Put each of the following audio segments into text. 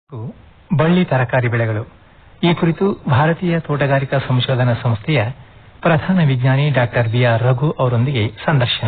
ಬಳ್ಳಿ ತರಕಾರಿ ಬೆಳೆಗಳು ಈ ಕುರಿತು ಭಾರತೀಯ ತೋಟಗಾರಿಕಾ ಸಂಶೋಧನಾ ಸಂಸ್ಥೆಯ ಪ್ರಧಾನ ವಿಜ್ಞಾನಿ ಡಾಕ್ಟರ್ ಬಿಆರ್ ರಘು ಅವರೊಂದಿಗೆ ಸಂದರ್ಶನ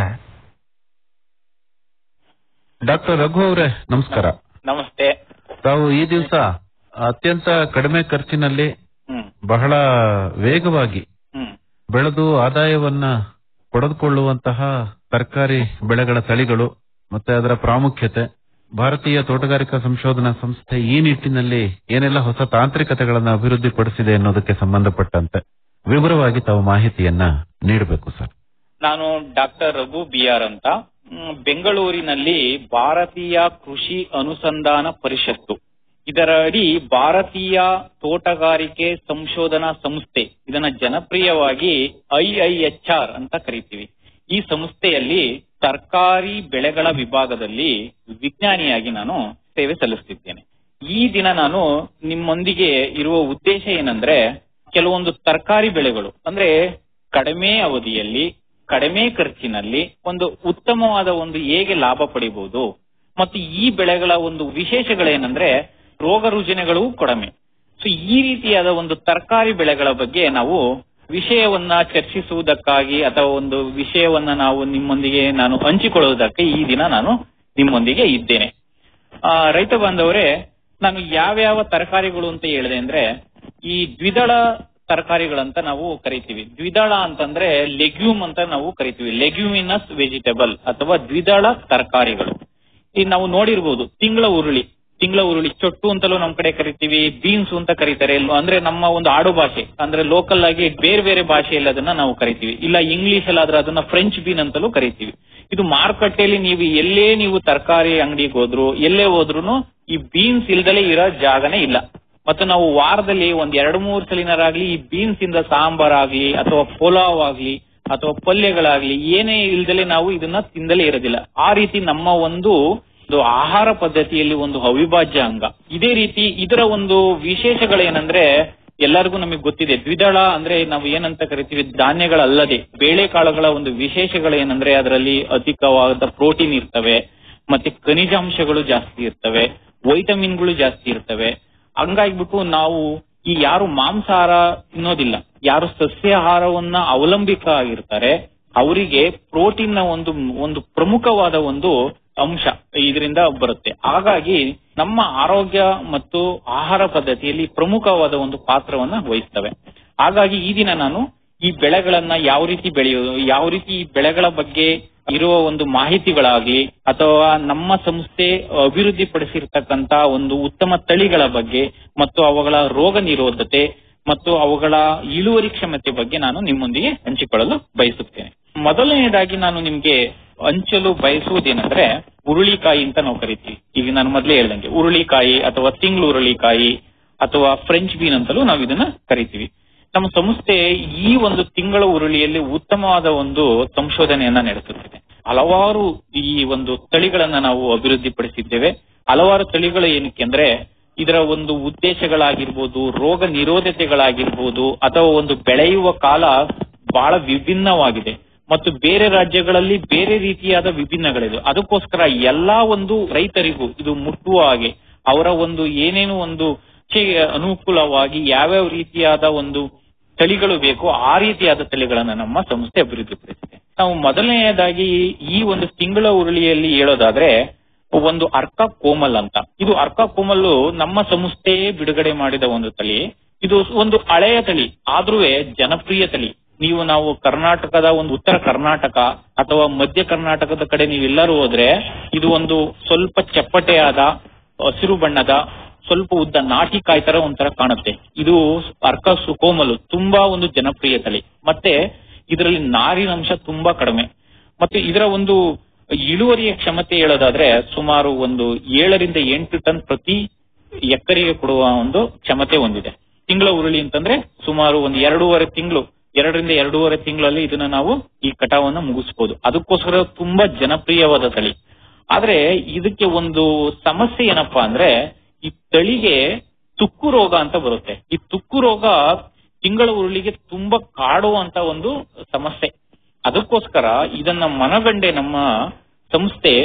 ಡಾಕ್ಟರ್ ರಘು ಅವರೇ ನಮಸ್ಕಾರ ನಮಸ್ತೆ ತಾವು ಈ ದಿವಸ ಅತ್ಯಂತ ಕಡಿಮೆ ಖರ್ಚಿನಲ್ಲಿ ಹ್ಮ್ ಬಹಳ ವೇಗವಾಗಿ ಹ್ಮ್ ಬೆಳೆದು ಆದಾಯವನ್ನ ಪಡೆದುಕೊಳ್ಳುವಂತಹ ತರಕಾರಿ ಬೆಳೆಗಳ ತಳಿಗಳು ಮತ್ತೆ ಅದರ ಪ್ರಾಮುಖ್ಯತೆ ಭಾರತೀಯ ತೋಟಗಾರಿಕಾ ಸಂಶೋಧನಾ ಸಂಸ್ಥೆ ಈ ನಿಟ್ಟಿನಲ್ಲಿ ಏನೆಲ್ಲ ಹೊಸ ತಾಂತ್ರಿಕತೆಗಳನ್ನು ಅಭಿವೃದ್ಧಿಪಡಿಸಿದೆ ಅನ್ನೋದಕ್ಕೆ ಸಂಬಂಧಪಟ್ಟಂತೆ ವಿವರವಾಗಿ ತಾವು ಮಾಹಿತಿಯನ್ನ ನೀಡಬೇಕು ಸರ್ ನಾನು ಡಾಕ್ಟರ್ ರಘು ಬಿಆರ್ ಅಂತ ಹ್ಮ್, ಬೆಂಗಳೂರಿನಲ್ಲಿ ಭಾರತೀಯ ಕೃಷಿ ಅನುಸಂಧಾನ ಪರಿಷತ್ತು ಇದರ ಅಡಿ ಭಾರತೀಯ ತೋಟಗಾರಿಕೆ ಸಂಶೋಧನಾ ಸಂಸ್ಥೆ ಇದನ್ನ ಜನಪ್ರಿಯವಾಗಿ ಐಐಎಚ್ಆರ್ ಅಂತ ಕರಿತೀವಿ ಈ ಸಂಸ್ಥೆಯಲ್ಲಿ ತರಕಾರಿ ಬೆಳೆಗಳ ವಿಭಾಗದಲ್ಲಿ ವಿಜ್ಞಾನಿಯಾಗಿ ನಾನು ಸೇವೆ ಸಲ್ಲಿಸುತ್ತಿದ್ದೇನೆ ಈ ದಿನ ನಾನು ನಿಮ್ಮೊಂದಿಗೆ ಇರುವ ಉದ್ದೇಶ ಏನಂದ್ರೆ ಕೆಲವೊಂದು ತರಕಾರಿ ಬೆಳೆಗಳು ಅಂದ್ರೆ ಕಡಿಮೆ ಅವಧಿಯಲ್ಲಿ ಕಡಿಮೆ ಖರ್ಚಿನಲ್ಲಿ ಒಂದು ಉತ್ತಮವಾದ ಒಂದು ಹೇಗೆ ಲಾಭ ಪಡಿಬಹುದು ಮತ್ತು ಈ ಬೆಳೆಗಳ ಒಂದು ವಿಶೇಷಗಳೇನಂದ್ರೆ ರೋಗ ರುಜಿನಗಳು ಕಡಿಮೆ ಸೊ ಈ ರೀತಿಯಾದ ಒಂದು ತರಕಾರಿ ಬೆಳೆಗಳ ಬಗ್ಗೆ ನಾವು ವಿಷಯವನ್ನ ಚರ್ಚಿಸುವುದಕ್ಕಾಗಿ ಅಥವಾ ಒಂದು ವಿಷಯವನ್ನ ನಾವು ನಿಮ್ಮೊಂದಿಗೆ ನಾನು ಹಂಚಿಕೊಳ್ಳುವುದಕ್ಕೆ ಈ ದಿನ ನಾನು ನಿಮ್ಮೊಂದಿಗೆ ಇದ್ದೇನೆ ಆ, ರೈತ ಬಾಂಧವರೇ ನಾನು ಯಾವ್ಯಾವ ತರಕಾರಿಗಳು ಅಂತ ಹೇಳಿದೆ ಅಂದ್ರೆ ಈ ದ್ವಿದಳ ತರಕಾರಿಗಳಂತ ನಾವು ಕರಿತೀವಿ ದ್ವಿದಳ ಅಂತಂದ್ರೆ ಲೆಗ್ಯೂಮ್ ಅಂತ ನಾವು ಕರಿತೀವಿ ಲೆಗ್ಯೂಮಿನಸ್ ವೆಜಿಟೇಬಲ್ ಅಥವಾ ದ್ವಿದಳ ತರಕಾರಿಗಳು ಈ ನಾವು ನೋಡಿರ್ಬೋದು ತಿಂಗಳ ಉರುಳಿ ತಿಂಗಳ ಉರುಳಿ ಚೊಟ್ಟು ಅಂತಲೂ ನಮ್ ಕಡೆ ಕರಿತೀವಿ ಬೀನ್ಸ್ ಅಂತ ಕರೀತಾರೆ ಅಂದ್ರೆ ನಮ್ಮ ಒಂದು ಆಡು ಭಾಷೆ ಅಂದ್ರೆ ಲೋಕಲ್ ಆಗಿ ಬೇರೆ ಬೇರೆ ಭಾಷೆಯಲ್ಲಿ ಅದನ್ನ ನಾವು ಕರಿತೀವಿ ಇಲ್ಲ ಇಂಗ್ಲಿಷ್ ಅಲ್ಲಾದ್ರೆ ಅದನ್ನ ಫ್ರೆಂಚ್ ಬೀನ್ ಅಂತಲೂ ಕರಿತೀವಿ ಇದು ಮಾರುಕಟ್ಟೆಯಲ್ಲಿ ನೀವು ಎಲ್ಲೇ ನೀವು ತರಕಾರಿ ಅಂಗಡಿಗೆ ಹೋದ್ರು ಎಲ್ಲೇ ಹೋದ್ರು ಈ ಬೀನ್ಸ್ ಇಲ್ದಲೇ ಇರೋ ಜಾಗನೇ ಇಲ್ಲ ಮತ್ತು ನಾವು ವಾರದಲ್ಲಿ ಒಂದ್ ಎರಡು ಮೂರು ಸಲಿನರಾಗ್ಲಿ ಈ ಬೀನ್ಸ್ ಇಂದ ಸಾಂಬಾರ್ ಆಗ್ಲಿ ಅಥವಾ ಪುಲಾವ್ ಆಗ್ಲಿ ಅಥವಾ ಪಲ್ಯಗಳಾಗ್ಲಿ ಏನೇ ಇಲ್ದಲೆ ನಾವು ಇದನ್ನ ತಿಂದಲೇ ಇರೋದಿಲ್ಲ ಆ ರೀತಿ ನಮ್ಮ ಒಂದು ಒಂದು ಆಹಾರ ಪದ್ಧತಿಯಲ್ಲಿ ಒಂದು ಅವಿಭಾಜ್ಯ ಅಂಗ ಇದೇ ರೀತಿ ಇದರ ಒಂದು ವಿಶೇಷಗಳೇನಂದ್ರೆ ಎಲ್ಲರಿಗೂ ನಮಗೆ ಗೊತ್ತಿದೆ ದ್ವಿದಳ ಅಂದ್ರೆ ನಾವು ಏನಂತ ಕರಿತೀವಿ ಧಾನ್ಯಗಳಲ್ಲದೆ ಬೇಳೆಕಾಳುಗಳ ಒಂದು ವಿಶೇಷಗಳೇನಂದ್ರೆ ಅದರಲ್ಲಿ ಅಧಿಕವಾದ ಪ್ರೋಟೀನ್ ಇರ್ತವೆ ಮತ್ತೆ ಖನಿಜಾಂಶಗಳು ಜಾಸ್ತಿ ಇರ್ತವೆ ವೈಟಮಿನ್ಗಳು ಜಾಸ್ತಿ ಇರ್ತವೆ ಹಂಗಾಗ್ಬಿಟ್ಟು ನಾವು ಈ ಯಾರು ಮಾಂಸಾಹಾರ ತಿನ್ನೋದಿಲ್ಲ ಯಾರು ಸಸ್ಯಾಹಾರವನ್ನ ಅವಲಂಬಿತ ಆಗಿರ್ತಾರೆ ಅವರಿಗೆ ಪ್ರೋಟೀನ್ ನ ಒಂದು ಒಂದು ಪ್ರಮುಖವಾದ ಒಂದು ಅಂಶ ಇದರಿಂದ ಬರುತ್ತೆ ಹಾಗಾಗಿ ನಮ್ಮ ಆರೋಗ್ಯ ಮತ್ತು ಆಹಾರ ಪದ್ಧತಿಯಲ್ಲಿ ಪ್ರಮುಖವಾದ ಒಂದು ಪಾತ್ರವನ್ನ ವಹಿಸ್ತವೆ ಹಾಗಾಗಿ ಈ ದಿನ ನಾನು ಈ ಬೆಳೆಗಳನ್ನ ಯಾವ ರೀತಿ ಬೆಳೆಯೋದು ಯಾವ ರೀತಿ ಈ ಬೆಳೆಗಳ ಬಗ್ಗೆ ಇರುವ ಒಂದು ಮಾಹಿತಿಗಳಾಗ್ಲಿ ಅಥವಾ ನಮ್ಮ ಸಂಸ್ಥೆ ಅಭಿವೃದ್ಧಿಪಡಿಸಿರ್ತಕ್ಕಂತ ಒಂದು ಉತ್ತಮ ತಳಿಗಳ ಬಗ್ಗೆ ಮತ್ತು ಅವುಗಳ ರೋಗ ನಿರೋಧತೆ ಮತ್ತು ಅವುಗಳ ಇಳುವರಿ ಕ್ಷಮತೆ ಬಗ್ಗೆ ನಾನು ನಿಮ್ಮೊಂದಿಗೆ ಹಂಚಿಕೊಳ್ಳಲು ಬಯಸುತ್ತೇನೆ ಮೊದಲನೆಯದಾಗಿ ನಾನು ನಿಮ್ಗೆ ಹಂಚಲು ಬಯಸುವುದೇನೆಂದ್ರೆ ಉರುಳಿಕಾಯಿ ಅಂತ ನಾವು ಕರಿತೀವಿ ಈಗ ನಾನು ಮೊದಲೇ ಹೇಳ್ದಂಗೆ ಉರುಳಿಕಾಯಿ ಅಥವಾ ತಿಂಗಳು ಉರುಳಿಕಾಯಿ ಅಥವಾ ಫ್ರೆಂಚ್ ಬೀನ್ ಅಂತಲೂ ನಾವು ಇದನ್ನ ಕರಿತೀವಿ ನಮ್ಮ ಸಂಸ್ಥೆ ಈ ಒಂದು ತಿಂಗಳ ಉರುಳಿಯಲ್ಲಿ ಉತ್ತಮವಾದ ಒಂದು ಸಂಶೋಧನೆಯನ್ನ ನಡೆಸುತ್ತಿದೆ ಹಲವಾರು ಈ ಒಂದು ತಳಿಗಳನ್ನ ನಾವು ಅಭಿವೃದ್ಧಿಪಡಿಸಿದ್ದೇವೆ ಹಲವಾರು ತಳಿಗಳು ಏನಕ್ಕೆ ಅಂದ್ರೆ ಇದರ ಒಂದು ಉದ್ದೇಶಗಳಾಗಿರ್ಬೋದು ರೋಗ ನಿರೋಧತೆಗಳಾಗಿರ್ಬೋದು ಅಥವಾ ಒಂದು ಬೆಳೆಯುವ ಕಾಲ ಬಹಳ ವಿಭಿನ್ನವಾಗಿದೆ ಮತ್ತು ಬೇರೆ ರಾಜ್ಯಗಳಲ್ಲಿ ಬೇರೆ ರೀತಿಯಾದ ವಿಭಿನ್ನಗಳಿದೆ ಅದಕ್ಕೋಸ್ಕರ ಎಲ್ಲಾ ಒಂದು ರೈತರಿಗೂ ಇದು ಮುಟ್ಟುವ ಹಾಗೆ ಅವರ ಒಂದು ಏನೇನು ಒಂದು ಇಚ್ಛೆಗೆ ಅನುಕೂಲವಾಗಿ ಯಾವ್ಯಾವ ರೀತಿಯಾದ ಒಂದು ತಳಿಗಳು ಬೇಕೋ ಆ ರೀತಿಯಾದ ತಳಿಗಳನ್ನ ನಮ್ಮ ಸಂಸ್ಥೆ ಅಭಿವೃದ್ಧಿಪಡಿಸಿದೆ ನಾವು ಮೊದಲನೆಯದಾಗಿ ಈ ಒಂದು ತಿಂಗಳ ಉರುಳಿಯಲ್ಲಿ ಹೇಳೋದಾದ್ರೆ ಒಂದು ಅರ್ಕ ಕೋಮಲ್ ಅಂತ ಇದು ಅರ್ಕ ಕೋಮಲ್ ನಮ್ಮ ಸಂಸ್ಥೆಯೇ ಬಿಡುಗಡೆ ಮಾಡಿದ ಒಂದು ತಳಿ ಇದು ಒಂದು ಹಳೆಯ ತಳಿ ಆದ್ರೂ ಜನಪ್ರಿಯ ತಳಿ ನೀವು ನಾವು ಕರ್ನಾಟಕದ ಒಂದು ಉತ್ತರ ಕರ್ನಾಟಕ ಅಥವಾ ಮಧ್ಯ ಕರ್ನಾಟಕದ ಕಡೆ ನೀವೆಲ್ಲರೂ ಹೋದ್ರೆ ಇದು ಒಂದು ಸ್ವಲ್ಪ ಚಪ್ಪಟೆಯಾದ ಹಸಿರು ಬಣ್ಣದ ಸ್ವಲ್ಪ ಉದ್ದ ನಾಟಿ ಕಾಯಿ ತರ ಒಂಥರ ಕಾಣುತ್ತೆ ಇದು ಅರ್ಕ ಸುಕೋಮಲು ತುಂಬಾ ಒಂದು ಜನಪ್ರಿಯ ತಳಿ ಮತ್ತೆ ಇದರಲ್ಲಿ ನಾರಿನಂಶ ತುಂಬಾ ಕಡಿಮೆ ಮತ್ತೆ ಇದರ ಒಂದು ಇಳುವರಿಯ ಕ್ಷಮತೆ ಹೇಳೋದಾದ್ರೆ ಸುಮಾರು ಒಂದು ಏಳರಿಂದ ಎಂಟು ಟನ್ ಪ್ರತಿ ಎಕರೆಗೆ ಕೊಡುವ ಒಂದು ಕ್ಷಮತೆ ಹೊಂದಿದೆ ತಿಂಗಳ ಉರುಳಿ ಅಂತಂದ್ರೆ ಸುಮಾರು ಒಂದು ಎರಡೂವರೆ ತಿಂಗಳು ಎರಡರಿಂದ ಎರಡೂವರೆ ತಿಂಗಳಲ್ಲಿ ಇದನ್ನ ನಾವು ಈ ಕಟಾವನ್ನ ಮುಗಿಸಬಹುದು ಅದಕ್ಕೋಸ್ಕರ ತುಂಬಾ ಜನಪ್ರಿಯವಾದ ತಳಿ ಆದ್ರೆ ಇದಕ್ಕೆ ಒಂದು ಸಮಸ್ಯೆ ಏನಪ್ಪಾ ಅಂದ್ರೆ ಈ ತಳಿಗೆ ತುಕ್ಕು ರೋಗ ಅಂತ ಬರುತ್ತೆ ಈ ತುಕ್ಕು ರೋಗ ತಿಂಗಳ ಉರುಳಿಗೆ ತುಂಬಾ ಕಾಡುವಂತ ಒಂದು ಸಮಸ್ಯೆ ಅದಕ್ಕೋಸ್ಕರ ಇದನ್ನ ಮನಗಂಡೆ ನಮ್ಮ ಸಂಸ್ಥೆ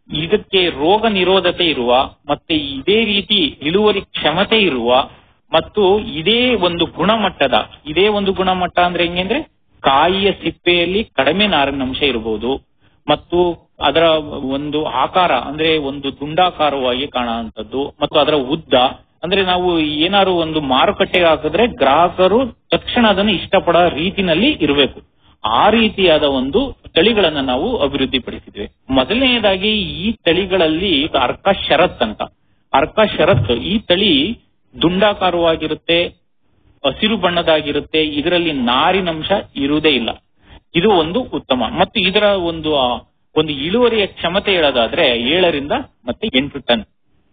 ಇದಕ್ಕೆ ರೋಗ ನಿರೋಧತೆ ಇರುವ ಮತ್ತೆ ಇದೇ ರೀತಿ ಇಳುವರಿ ಕ್ಷಮತೆ ಇರುವ ಮತ್ತು ಇದೇ ಒಂದು ಗುಣಮಟ್ಟದ ಇದೇ ಒಂದು ಗುಣಮಟ್ಟ ಅಂದ್ರೆ ಹೆಂಗಂದ್ರೆ ಕಾಯಿಯ ಸಿಪ್ಪೆಯಲ್ಲಿ ಕಡಿಮೆ ನಾರಿನಂಶ ಇರಬಹುದು ಮತ್ತು ಅದರ ಒಂದು ಆಕಾರ ಅಂದ್ರೆ ಒಂದು ದುಂಡಾಕಾರವಾಗಿ ಕಾಣುವಂಥದ್ದು ಮತ್ತು ಅದರ ಉದ್ದ ಅಂದ್ರೆ ನಾವು ಏನಾದ್ರು ಒಂದು ಮಾರುಕಟ್ಟೆಗೆ ಹಾಕಿದ್ರೆ ಗ್ರಾಹಕರು ತಕ್ಷಣ ಅದನ್ನು ಇಷ್ಟಪಡೋ ರೀತಿನಲ್ಲಿ ಇರಬೇಕು ಆ ರೀತಿಯಾದ ಒಂದು ತಳಿಗಳನ್ನ ನಾವು ಅಭಿವೃದ್ಧಿಪಡಿಸಿದ್ವಿ ಮೊದಲನೆಯದಾಗಿ ಈ ತಳಿಗಳಲ್ಲಿ ಅರ್ಕ ಶರತ್ ಅಂತ ಅರ್ಕ ಶರತ್ ಈ ತಳಿ ದುಂಡಾಕಾರವಾಗಿರುತ್ತೆ ಹಸಿರು ಬಣ್ಣದಾಗಿರುತ್ತೆ ಇದರಲ್ಲಿ ನಾರಿನಂಶ ಇರುವುದೇ ಇಲ್ಲ ಇದು ಒಂದು ಉತ್ತಮ ಮತ್ತು ಇದರ ಒಂದು ಆ, ಒಂದು ಇಳುವರಿಯ ಕ್ಷಮತೆ ಹೇಳೋದಾದ್ರೆ ಏಳರಿಂದ ಮತ್ತೆ ಎಂಟು ಟನ್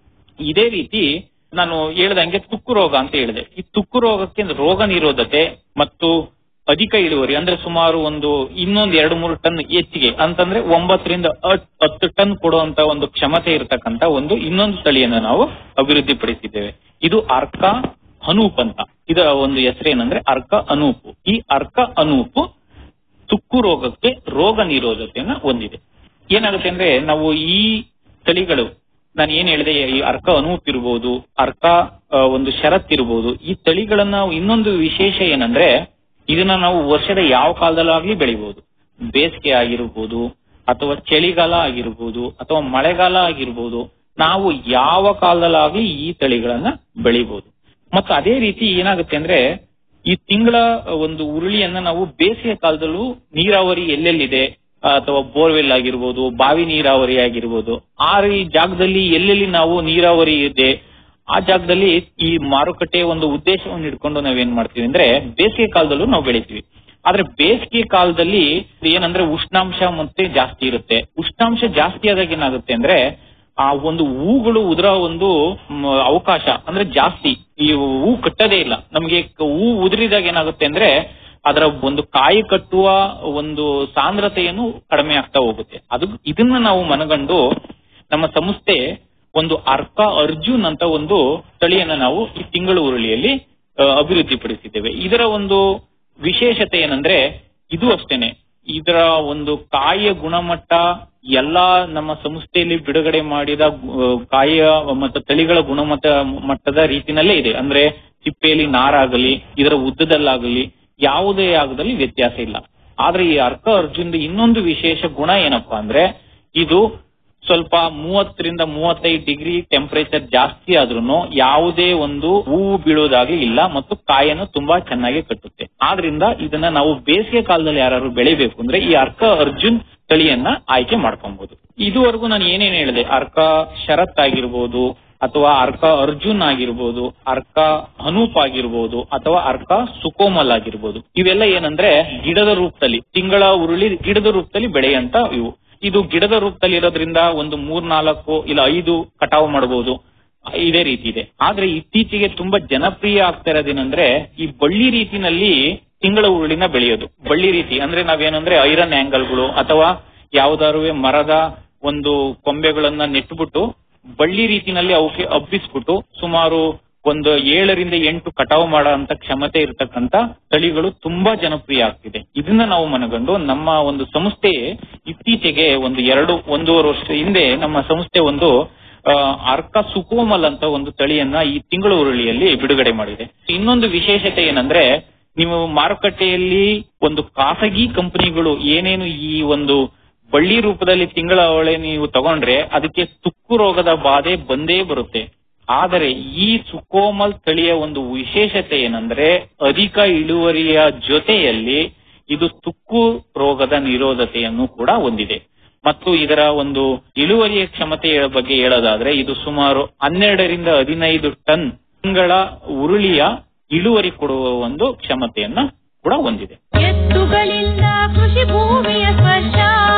ಇದೇ ರೀತಿ ನಾನು ಹೇಳ್ದಂಗೆ ತುಕ್ಕು ರೋಗ ಅಂತ ಹೇಳಿದೆ ಈ ತುಕ್ಕು ರೋಗಕ್ಕೆ ರೋಗ ನಿರೋಧತೆ ಮತ್ತು ಅಧಿಕ ಇಳುವರಿ ಅಂದ್ರೆ ಸುಮಾರು ಒಂದು ಇನ್ನೊಂದು ಎರಡು ಮೂರು ಟನ್ ಹೆಚ್ಚಿಗೆ ಅಂತಂದ್ರೆ ಒಂಬತ್ತರಿಂದ ಹತ್- ಹತ್ತು ಟನ್ ಕೊಡುವಂತ ಒಂದು ಕ್ಷಮತೆ ಇರತಕ್ಕಂತ ಒಂದು ಇನ್ನೊಂದು ತಳಿಯನ್ನು ನಾವು ಅಭಿವೃದ್ಧಿಪಡಿಸಿದ್ದೇವೆ ಇದು ಅರ್ಕ ಅನೂಪ್ ಅಂತ ಇದರ ಒಂದು ಹೆಸರೇನಂದ್ರೆ ಅರ್ಕ ಅನೂಪು ಈ ಅರ್ಕ ಅನೂಪು ತುಕ್ಕು ರೋಗಕ್ಕೆ ರೋಗ ನಿರೋಧತೆಯನ್ನ ಹೊಂದಿದೆ ಏನಾಗುತ್ತೆ ಅಂದ್ರೆ ನಾವು ಈ ತಳಿಗಳು ನಾನು ಏನ್ ಹೇಳಿದೆ ಈ ಅರ್ಕ ಅನೂಪ್ ಇರ್ಬೋದು ಅರ್ಕ ಆ, ಒಂದು ಶರತ್ ಇರ್ಬೋದು ಈ ತಳಿಗಳನ್ನ ಇನ್ನೊಂದು ವಿಶೇಷ ಏನಂದ್ರೆ ಇದನ್ನ ನಾವು ವರ್ಷದ ಯಾವ ಕಾಲದಲ್ಲಾಗ್ಲಿ ಬೆಳಿಬಹುದು ಬೇಸಿಗೆ ಆಗಿರ್ಬೋದು ಅಥವಾ ಚಳಿಗಾಲ ಆಗಿರ್ಬೋದು ಅಥವಾ ಮಳೆಗಾಲ ಆಗಿರ್ಬೋದು ನಾವು ಯಾವ ಕಾಲದಲ್ಲಾಗ್ಲಿ ಈ ತಳಿಗಳನ್ನ ಬೆಳಿಬಹುದು ಮತ್ತು ಅದೇ ರೀತಿ ಏನಾಗುತ್ತೆ ಅಂದ್ರೆ ಈ ತಿಂಗಳ ಒಂದು ಉರುಳಿಯನ್ನ ನಾವು ಬೇಸಿಗೆ ಕಾಲದಲ್ಲೂ ನೀರಾವರಿ ಎಲ್ಲೆಲ್ಲಿದೆ ಆ, ಅಥವಾ ಬೋರ್ವೆಲ್ ಆಗಿರ್ಬೋದು ಬಾವಿ ನೀರಾವರಿ ಆಗಿರ್ಬೋದು ಆ ರೀ ಜಾಗದಲ್ಲಿ ಎಲ್ಲೆಲ್ಲಿ ನಾವು ನೀರಾವರಿ ಇದೆ ಆ ಜಾಗದಲ್ಲಿ ಈ ಮಾರುಕಟ್ಟೆಯ ಒಂದು ಉದ್ದೇಶವನ್ನು ಇಟ್ಕೊಂಡು ನಾವೇನ್ ಮಾಡ್ತೀವಿ ಅಂದ್ರೆ ಬೇಸಿಗೆ ಕಾಲದಲ್ಲೂ ನಾವು ಬೆಳಿತೀವಿ ಆದ್ರೆ ಬೇಸಿಗೆ ಕಾಲದಲ್ಲಿ ಏನಂದ್ರೆ ಉಷ್ಣಾಂಶ ಮತ್ತೆ ಜಾಸ್ತಿ ಇರುತ್ತೆ ಉಷ್ಣಾಂಶ ಜಾಸ್ತಿ ಆದಾಗ ಏನಾಗುತ್ತೆ ಅಂದ್ರೆ ಆ ಒಂದು ಹೂಗಳು ಉದುರ ಒಂದು ಮ್, ಅವಕಾಶ ಅಂದ್ರೆ ಜಾಸ್ತಿ ಈ ಹೂ ಕಟ್ಟೋದೇ ಇಲ್ಲ ನಮಗೆ ಹೂ ಉದುರಿದಾಗ ಏನಾಗುತ್ತೆ ಅಂದ್ರೆ ಅದರ ಒಂದು ಕಾಯಿ ಕಟ್ಟುವ ಒಂದು ಸಾಂದ್ರತೆಯನ್ನು ಕಡಿಮೆ ಆಗ್ತಾ ಹೋಗುತ್ತೆ ಅದು ಇದನ್ನ ನಾವು ಮನಗಂಡು ನಮ್ಮ ಸಂಸ್ಥೆ ಒಂದು ಅರ್ಕ ಅರ್ಜುನ್ ಅಂತ ಒಂದು ತಳಿಯನ್ನ ನಾವು ಈ ತಿಂಗಳು ಉರುಳಿಯಲ್ಲಿ ಆ, ಅಭಿವೃದ್ಧಿಪಡಿಸಿದ್ದೇವೆ ಇದರ ಒಂದು ವಿಶೇಷತೆ ಏನಂದ್ರೆ ಇದು ಅಷ್ಟೇನೆ ಇದರ ಒಂದು ಕಾಯಿಯ ಗುಣಮಟ್ಟ ಎಲ್ಲಾ ನಮ್ಮ ಸಂಸ್ಥೆಯಲ್ಲಿ ಬಿಡುಗಡೆ ಮಾಡಿದ ಆ, ಕಾಯಿಯ ಮತ್ತು ತಳಿಗಳ ಗುಣಮಟ್ಟ ಮಟ್ಟದ ರೀತಿನಲ್ಲೇ ಇದೆ ಅಂದ್ರೆ ಸಿಪ್ಪೆಯಲ್ಲಿ ನಾರಾಗಲಿ ಇದರ ಉದ್ದದಲ್ಲಾಗಲಿ ಯಾವುದೇ ಆಗದಲ್ಲಿ ವ್ಯತ್ಯಾಸ ಇಲ್ಲ ಆದ್ರೆ ಈ ಅರ್ಕ ಅರ್ಜುನ್ ಇನ್ನೊಂದು ವಿಶೇಷ ಗುಣ ಏನಪ್ಪಾ ಅಂದ್ರೆ ಇದು ಸ್ವಲ್ಪ ಮೂವತ್ತರಿಂದ ಮೂವತ್ತೈದು ಡಿಗ್ರಿ ಟೆಂಪರೇಚರ್ ಜಾಸ್ತಿ ಆದ್ರೂ ಯಾವುದೇ ಒಂದು ಹೂವು ಬೀಳೋದಾಗ್ಲಿ ಇಲ್ಲ ಮತ್ತು ಕಾಯನ್ನು ತುಂಬಾ ಚೆನ್ನಾಗಿ ಕಟ್ಟುತ್ತೆ ಆದ್ರಿಂದ ಇದನ್ನ ನಾವು ಬೇಸಿಗೆ ಕಾಲದಲ್ಲಿ ಯಾರು ಬೆಳಿಬೇಕು ಅಂದ್ರೆ ಈ ಅರ್ಕ ಅರ್ಜುನ್ ತಳಿಯನ್ನ ಆಯ್ಕೆ ಮಾಡ್ಕೊಬಹುದು ಇದುವರೆಗೂ ನಾನು ಏನೇನ್ ಹೇಳಿದೆ ಅರ್ಕ ಶರತ್ ಆಗಿರ್ಬೋದು ಅಥವಾ ಅರ್ಕ ಅರ್ಜುನ್ ಆಗಿರ್ಬೋದು ಅರ್ಕ ಅನೂಪ್ ಆಗಿರ್ಬೋದು ಅಥವಾ ಅರ್ಕ ಸುಕೋಮಲ್ ಆಗಿರ್ಬೋದು ಇವೆಲ್ಲ ಏನಂದ್ರೆ ಗಿಡದ ರೂಪದಲ್ಲಿ ತಿಂಗಳ ಉರುಳಿ ಗಿಡದ ರೂಪದಲ್ಲಿ ಬೆಳೆಯಂತ ಇವು ಇದು ಗಿಡದ ರೂಪದಲ್ಲಿ ಇರೋದ್ರಿಂದ ಒಂದು ಮೂರ್ನಾಲ್ಕು ಇಲ್ಲ ಐದು ಕಟಾವು ಮಾಡಬಹುದು ಇದೇ ರೀತಿ ಇದೆ ಆದ್ರೆ ಇತ್ತೀಚೆಗೆ ತುಂಬಾ ಜನಪ್ರಿಯ ಆಗ್ತಾ ಇರೋದೇನಂದ್ರೆ ಈ ಬಳ್ಳಿ ರೀತಿನಲ್ಲಿ ತಿಂಗಳ ಉರುಳಿನ ಬೆಳೆಯೋದು ಬಳ್ಳಿ ರೀತಿ ಅಂದ್ರೆ ನಾವೇನಂದ್ರೆ ಐರನ್ ಆಂಗಲ್ಗಳು ಅಥವಾ ಯಾವ್ದಾದ್ರು ಮರದ ಒಂದು ಕೊಂಬೆಗಳನ್ನ ನೆಟ್ಬಿಟ್ಟು ಬಳ್ಳಿ ರೀತಿನಲ್ಲಿ ಅವಕ್ಕೆ ಹಬ್ಬಿಸ್ಬಿಟ್ಟು ಸುಮಾರು ಒಂದು ಏಳರಿಂದ ಎಂಟು ಕಟಾವು ಮಾಡೋ ಅಂತ ಕ್ಷಮತೆ ಇರತಕ್ಕಂತ ತಳಿಗಳು ತುಂಬಾ ಜನಪ್ರಿಯ ಆಗ್ತಿದೆ ಇದನ್ನ ನಾವು ಮನಗಂಡು ನಮ್ಮ ಒಂದು ಸಂಸ್ಥೆ ಇತ್ತೀಚೆಗೆ ಒಂದು ಎರಡು ಒಂದೂವರೆ ವರ್ಷ ಹಿಂದೆ ನಮ್ಮ ಸಂಸ್ಥೆ ಒಂದು ಆ, ಅರ್ಕ ಸುಕೋಮಲ್ ಅಂತ ಒಂದು ತಳಿಯನ್ನ ಈ ತಿಂಗಳು ಉರುಳಿಯಲ್ಲಿ ಬಿಡುಗಡೆ ಮಾಡಿದೆ ಇನ್ನೊಂದು ವಿಶೇಷತೆ ಏನಂದ್ರೆ ನೀವು ಮಾರುಕಟ್ಟೆಯಲ್ಲಿ ಒಂದು ಖಾಸಗಿ ಕಂಪನಿಗಳು ಏನೇನು ಈ ಒಂದು ಬಳ್ಳಿ ರೂಪದಲ್ಲಿ ತಿಂಗಳ ಅವಳೆ ನೀವು ತಗೊಂಡ್ರೆ ಅದಕ್ಕೆ ತುಕ್ಕು ರೋಗದ ಬಾಧೆ ಬಂದೇ ಬರುತ್ತೆ ಆದರೆ ಈ ಸುಕೋಮಲ್ ತಳಿಯ ಒಂದು ವಿಶೇಷತೆ ಏನಂದ್ರೆ ಅಧಿಕ ಇಳುವರಿಯ ಜೊತೆಯಲ್ಲಿ ಇದು ತುಕ್ಕು ರೋಗದ ನಿರೋಧತೆಯನ್ನು ಕೂಡ ಹೊಂದಿದೆ ಮತ್ತು ಇದರ ಒಂದು ಇಳುವರಿಯ ಕ್ಷಮತೆಯ ಬಗ್ಗೆ ಹೇಳೋದಾದ್ರೆ ಇದು ಸುಮಾರು ಹನ್ನೆರಡರಿಂದ ಹದಿನೈದು ಟನ್ ತಿಂಗಳ ಉರುಳಿಯ ಇಳುವರಿ ಕೊಡುವ ಒಂದು ಕ್ಷಮತೆಯನ್ನ ಕೂಡ ಹೊಂದಿದೆ ಎತ್ತುಗಳಿಂದ ಕೃಷಿ ಭೂಮಿಯ ಸ್ಪರ್ಶ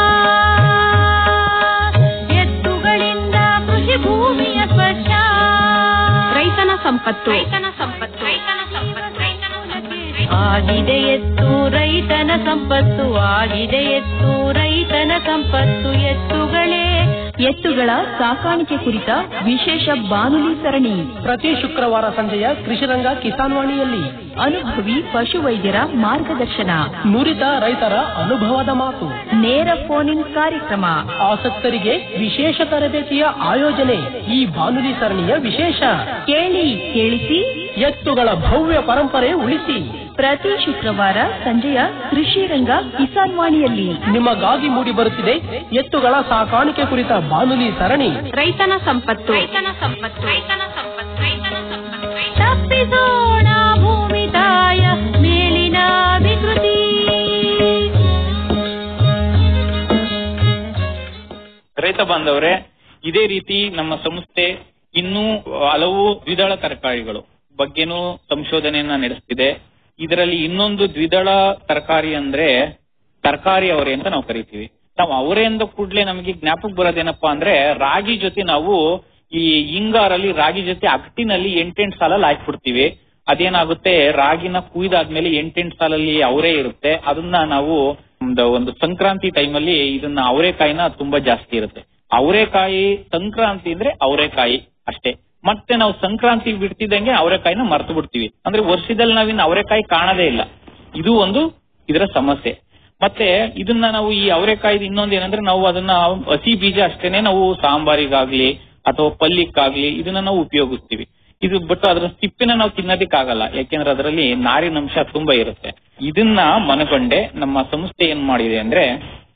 ಎತ್ತುಗಳಿಂದ ಕೃಷಿ ಭೂಮಿಯ ಸ್ಪರ್ಶ ರೈತನ ಸಂಪತ್ತು ರೈತನ ಸಂಪತ್ತು ರೈತನ ಸಂಪತ್ತು ರೈತನ ಆಗಿದೆ ಎತ್ತು ರೈತನ ಸಂಪತ್ತು ಆಗಿದೆ ಎತ್ತು ರೈತನ ಸಂಪತ್ತು ಎತ್ತುಗಳೇ ಎತ್ತುಗಳ ಸಾಕಾಣಿಕೆ ಕುರಿತ ವಿಶೇಷ ಬಾನುಲಿ ಸರಣಿ ಪ್ರತಿ ಶುಕ್ರವಾರ ಸಂಜೆಯ ಕೃಷಿರಂಗ ಕಿಸಾನ್ ವಾಣಿಯಲ್ಲಿ ಅನುಭವಿ ಪಶುವೈದ್ಯರ ಮಾರ್ಗದರ್ಶನ ನುರಿತ ರೈತರ ಅನುಭವದ ಮಾತು ನೇರ ಫೋನ್ ಇನ್ ಕಾರ್ಯಕ್ರಮ ಆಸಕ್ತರಿಗೆ ವಿಶೇಷ ತರಬೇತಿಯ ಆಯೋಜನೆ ಈ ಬಾನುಲಿ ಸರಣಿಯ ವಿಶೇಷ ಕೇಳಿ ಕೇಳಿಸಿ ಎತ್ತುಗಳ ಭವ್ಯ ಪರಂಪರೆ ಉಳಿಸಿ ಪ್ರತಿ ಶುಕ್ರವಾರ ಸಂಜೆಯ ಕೃಷಿ ರಂಗ ಕಿಸಾನ್ ವಾಣಿಯಲ್ಲಿ ನಿಮಗಾಗಿ ಮೂಡಿ ಬರುತ್ತಿದೆ ಎತ್ತುಗಳ ಸಾಕಾಣಿಕೆ ಕುರಿತ ಬಾನುಲಿ ಸರಣಿ ರೈತನ ಸಂಪತ್ತು ರೈತನ ಸಂಪತ್ತು ರೈತನ ಸಂಪತ್ತು ರೈತನ ಸಂಪತ್ತು ತಪ್ಪಿಸೋಣ ಭೂಮಿ ತಾಯ ಮೇಲಿನ ವಿಕೃತಿ ರೈತ ಬಾಂಧವರೇ ಇದೇ ರೀತಿ ನಮ್ಮ ಸಂಸ್ಥೆ ಇನ್ನೂ ಹಲವು ದ್ವಿದಳ ತರಕಾರಿಗಳು ಬಗ್ಗೆನೂ ಸಂಶೋಧನೆಯನ್ನ ನಡೆಸ್ತಿದೆ ಇದರಲ್ಲಿ ಇನ್ನೊಂದು ದ್ವಿದಳ ತರಕಾರಿ ಅಂದ್ರೆ ತರಕಾರಿ ಅವರೆ ಅಂತ ನಾವು ಕರಿತೀವಿ ನಾವು ಅವರೆ ಅಂದ ಕೂಡಲೇ ನಮಗೆ ಜ್ಞಾಪಕ ಬರೋದೇನಪ್ಪಾ ಅಂದ್ರೆ ರಾಗಿ ಜೊತೆ ನಾವು ಈ ಹಿಂಗಾರಲ್ಲಿ ರಾಗಿ ಜೊತೆ ಅಗಟಿನಲ್ಲಿ ಎಂಟೆಂಟು ಸಾಲಲ್ಲಿ ಹಾಕ್ಬಿಡ್ತೀವಿ ಅದೇನಾಗುತ್ತೆ ರಾಗಿನ ಕುಯ್ದಾದ್ಮೇಲೆ ಎಂಟೆಂಟು ಸಾಲಲ್ಲಿ ಅವರೇ ಇರುತ್ತೆ ಅದನ್ನ ನಾವು ಒಂದು ಒಂದು ಸಂಕ್ರಾಂತಿ ಟೈಮಲ್ಲಿ ಇದನ್ನ ಅವರೆಕಾಯಿನ ತುಂಬಾ ಜಾಸ್ತಿ ಇರುತ್ತೆ ಅವರೆಕಾಯಿ ಸಂಕ್ರಾಂತಿ ಅಂದ್ರೆ ಅವರೆಕಾಯಿ ಅಷ್ಟೇ ಮತ್ತೆ ನಾವು ಸಂಕ್ರಾಂತಿ ಬಿಡ್ತಿದ್ದಂಗೆ ಅವರೆಕಾಯಿನ ಮರ್ತು ಬಿಡ್ತೀವಿ ಅಂದ್ರೆ ವರ್ಷದಲ್ಲಿ ನಾವಿನ್ನ ಅವರೆಕಾಯಿ ಕಾಣದೇ ಇಲ್ಲ ಇದು ಒಂದು ಇದರ ಸಮಸ್ಯೆ ಮತ್ತೆ ಇದನ್ನ ನಾವು ಈ ಅವರೆಕಾಯ್ದು ಇನ್ನೊಂದು ಏನಂದ್ರೆ ನಾವು ಅದನ್ನ ಹಸಿ ಬೀಜ ಅಷ್ಟೇನೆ ನಾವು ಸಾಂಬಾರಿಗಾಗ್ಲಿ ಅಥವಾ ಪಲ್ಯಕ್ಕಾಗ್ಲಿ ಇದನ್ನ ನಾವು ಉಪಯೋಗಿಸ್ತೀವಿ ಇದು ಬಟ್ ಅದರ ಸಿಪ್ಪಿನ ನಾವು ತಿನ್ನೋದಕ್ಕಾಗಲ್ಲ ಯಾಕೆಂದ್ರೆ ಅದರಲ್ಲಿ ನಾರಿನಂಶ ತುಂಬಾ ಇರುತ್ತೆ ಇದನ್ನ ಮನಗೊಂಡೆ ನಮ್ಮ ಸಂಸ್ಥೆ ಏನ್ ಮಾಡಿದೆ ಅಂದ್ರೆ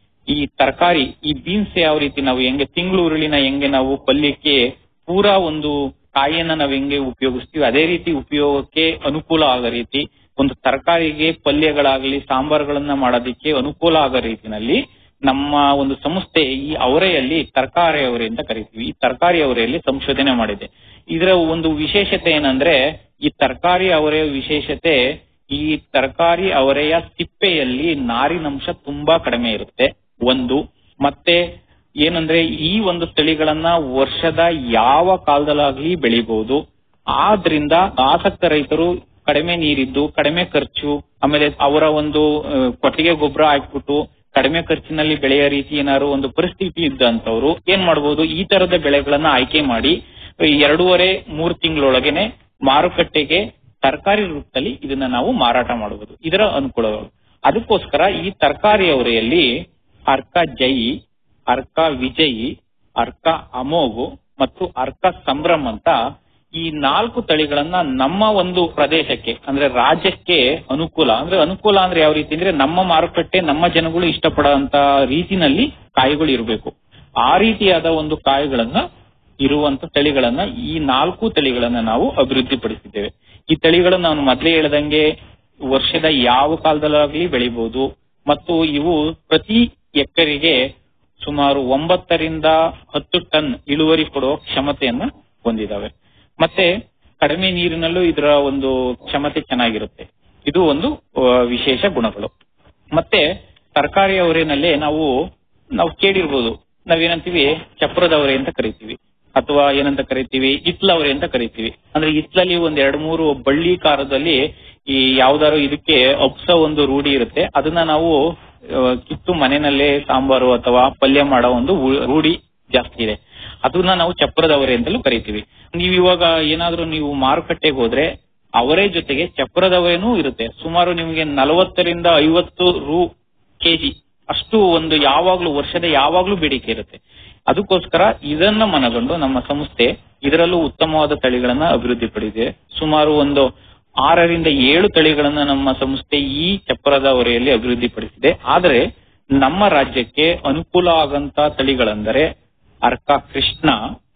ಈ ತರಕಾರಿ ಈ ಬೀನ್ಸ್ ಯಾವ ರೀತಿ ನಾವು ಹೆಂಗೆ ತಿಂಗಳು ಉರುಳಿನ ಹೆಂಗೆ ನಾವು ಪಲ್ಯಕ್ಕೆ ಪೂರಾ ಒಂದು ಕಾಯಿಯನ್ನ ನಾವು ಹೆಂಗೆ ಉಪಯೋಗಿಸ್ತೀವಿ ಅದೇ ರೀತಿ ಉಪಯೋಗಕ್ಕೆ ಅನುಕೂಲ ಆಗೋ ರೀತಿ ಒಂದು ತರಕಾರಿಗೆ ಪಲ್ಯಗಳಾಗ್ಲಿ ಸಾಂಬಾರುಗಳನ್ನ ಮಾಡೋದಕ್ಕೆ ಅನುಕೂಲ ಆಗೋ ರೀತಿನಲ್ಲಿ ನಮ್ಮ ಒಂದು ಸಂಸ್ಥೆ ಈ ಅವರೆಯಲ್ಲಿ ತರಕಾರಿ ಅವರೆ ಅಂತ ಕರಿತೀವಿ ಈ ತರಕಾರಿ ಅವರೆಯಲ್ಲಿ ಸಂಶೋಧನೆ ಮಾಡಿದೆ ಇದರ ಒಂದು ವಿಶೇಷತೆ ಏನಂದ್ರೆ ಈ ತರಕಾರಿ ಅವರೆಯ ವಿಶೇಷತೆ ಈ ತರಕಾರಿ ಅವರೆಯ ಸಿಪ್ಪೆಯಲ್ಲಿ ನಾರಿನಂಶ ತುಂಬಾ ಕಡಿಮೆ ಇರುತ್ತೆ ಒಂದು ಮತ್ತೆ ಏನಂದ್ರೆ ಈ ಒಂದು ತಳಿಗಳನ್ನ ವರ್ಷದ ಯಾವ ಕಾಲದಲ್ಲಾಗ್ಲಿ ಬೆಳಿಬಹುದು ಆದ್ರಿಂದ ಆಸಕ್ತ ರೈತರು ಕಡಿಮೆ ನೀರಿದ್ದು ಕಡಿಮೆ ಖರ್ಚು ಆಮೇಲೆ ಅವರ ಒಂದು ಆ, ಕೊಟ್ಟಿಗೆ ಗೊಬ್ಬರ ಹಾಕ್ಬಿಟ್ಟು ಕಡಿಮೆ ಖರ್ಚಿನಲ್ಲಿ ಬೆಳೆಯೋ ರೀತಿ ಏನಾದ್ರು ಒಂದು ಪರಿಸ್ಥಿತಿ ಇದ್ದಂತವ್ರು ಏನ್ ಮಾಡಬಹುದು ಈ ತರದ ಬೆಳೆಗಳನ್ನ ಆಯ್ಕೆ ಮಾಡಿ ಎರಡೂವರೆ ಮೂರು ತಿಂಗಳೊಳಗೇನೆ ಮಾರುಕಟ್ಟೆಗೆ ತರಕಾರಿ ರೂಪದಲ್ಲಿ ಇದನ್ನ ನಾವು ಮಾರಾಟ ಮಾಡಬಹುದು ಇದರ ಅನುಕೂಲಗಳು ಅದಕ್ಕೋಸ್ಕರ ಈ ತರಕಾರಿ ಅವರೆಯಲ್ಲಿ ಅರ್ಕ ಜೈ ಅರ್ಕ ವಿಜಯಿ ಅರ್ಕ ಅಮೋಘು ಮತ್ತು ಅರ್ಕ ಸಂಭ್ರಮ್ ಅಂತ ಈ ನಾಲ್ಕು ತಳಿಗಳನ್ನ ನಮ್ಮ ಒಂದು ಪ್ರದೇಶಕ್ಕೆ ಅಂದ್ರೆ ರಾಜ್ಯಕ್ಕೆ ಅನುಕೂಲ ಅಂದ್ರೆ ಅನುಕೂಲ ಅಂದ್ರೆ ಯಾವ ರೀತಿ ಅಂದ್ರೆ ನಮ್ಮ ಮಾರುಕಟ್ಟೆ ನಮ್ಮ ಜನಗಳು ಇಷ್ಟಪಡುವಂತ ರೀತಿನಲ್ಲಿ ಕಾಯಿಗಳು ಇರಬೇಕು ಆ ರೀತಿಯಾದ ಒಂದು ಕಾಯಿಗಳನ್ನ ಇರುವಂತ ತಳಿಗಳನ್ನ ಈ ನಾಲ್ಕು ತಳಿಗಳನ್ನ ನಾವು ಅಭಿವೃದ್ಧಿಪಡಿಸಿದ್ದೇವೆ ಈ ತಳಿಗಳನ್ನು ನಾನು ಮೊದಲೇ ಹೇಳ್ದಂಗೆ ವರ್ಷದ ಯಾವ ಕಾಲದಲ್ಲಾಗ್ಲಿ ಬೆಳಿಬಹುದು ಮತ್ತು ಇವು ಪ್ರತಿ ಎಕರೆಗೆ ಸುಮಾರು ಒಂಬತ್ತರಿಂದ ಹತ್ತು ಟನ್ ಇಳುವರಿ ಕೊಡುವ ಕ್ಷಮತೆಯನ್ನ ಹೊಂದಿದಾವೆ ಮತ್ತೆ ಕಡಿಮೆ ನೀರಿನಲ್ಲೂ ಇದರ ಒಂದು ಕ್ಷಮತೆ ಚೆನ್ನಾಗಿರುತ್ತೆ ಇದು ಒಂದು ಆ, ವಿಶೇಷ ಗುಣಗಳು ಮತ್ತೆ ತರಕಾರಿ ಅವರಿನಲ್ಲೇ ನಾವು ನಾವು ಕೇಳಿರ್ಬೋದು ನಾವೇನಂತೀವಿ ಚಪ್ರದವರೆ ಅಂತ ಕರಿತೀವಿ ಅಥವಾ ಏನಂತ ಕರಿತೀವಿ ಇತ್ಲವರೆ ಅಂತ ಕರಿತೀವಿ ಅಂದ್ರೆ ಇತ್ಲಲ್ಲಿ ಒಂದ್ ಎರಡ್ ಮೂರು ಬಳ್ಳಿ ಕಾರದಲ್ಲಿ ಈ ಯಾವ್ದಾದ್ರು ಇದಕ್ಕೆ ಅಪ್ಸ ಒಂದು ರೂಢಿ ಇರುತ್ತೆ ಅದನ್ನ ನಾವು ಆ, ಕಿತ್ತು ಮನೆಯಲ್ಲೇ ಸಾಂಬಾರು ಅಥವಾ ಪಲ್ಯ ಮಾಡೋ ಒಂದು ಉ- ರೂಢಿ ಜಾಸ್ತಿ ಇದೆ ಅದನ್ನ ನಾವು ಚಪ್ರದವರೆ ಅಂತಲೂ ಕರಿತೀವಿ ನೀವು ಇವಾಗ ಏನಾದ್ರೂ ನೀವು ಮಾರುಕಟ್ಟೆಗೆ ಹೋದ್ರೆ ಅವರೇ ಜೊತೆಗೆ ಚಪ್ರದವರೇನೂ ಇರುತ್ತೆ ಸುಮಾರು ನಿಮಗೆ ನಲವತ್ತರಿಂದ ಐವತ್ತು ರು ಕೆಜಿ ಅಷ್ಟು ಒಂದು ಯಾವಾಗ್ಲೂ ವರ್ಷದ ಯಾವಾಗ್ಲೂ ಬೇಡಿಕೆ ಇರುತ್ತೆ ಅದಕ್ಕೋಸ್ಕರ ಇದನ್ನ ಮನಗೊಂಡು ನಮ್ಮ ಸಂಸ್ಥೆ ಇದರಲ್ಲೂ ಉತ್ತಮವಾದ ತಳಿಗಳನ್ನ ಅಭಿವೃದ್ಧಿಪಡಿಸಿದೆ ಸುಮಾರು ಒಂದು ಆರರಿಂದ ಏಳು ತಳಿಗಳನ್ನ ನಮ್ಮ ಸಂಸ್ಥೆ ಈ ಚಪ್ಪರದ ಹೊರೆಯಲ್ಲಿ ಅಭಿವೃದ್ಧಿಪಡಿಸಿದೆ ಆದರೆ ನಮ್ಮ ರಾಜ್ಯಕ್ಕೆ ಅನುಕೂಲ ಆಗಂತ ತಳಿಗಳೆಂದರೆ ಅರ್ಕ ಕೃಷ್ಣ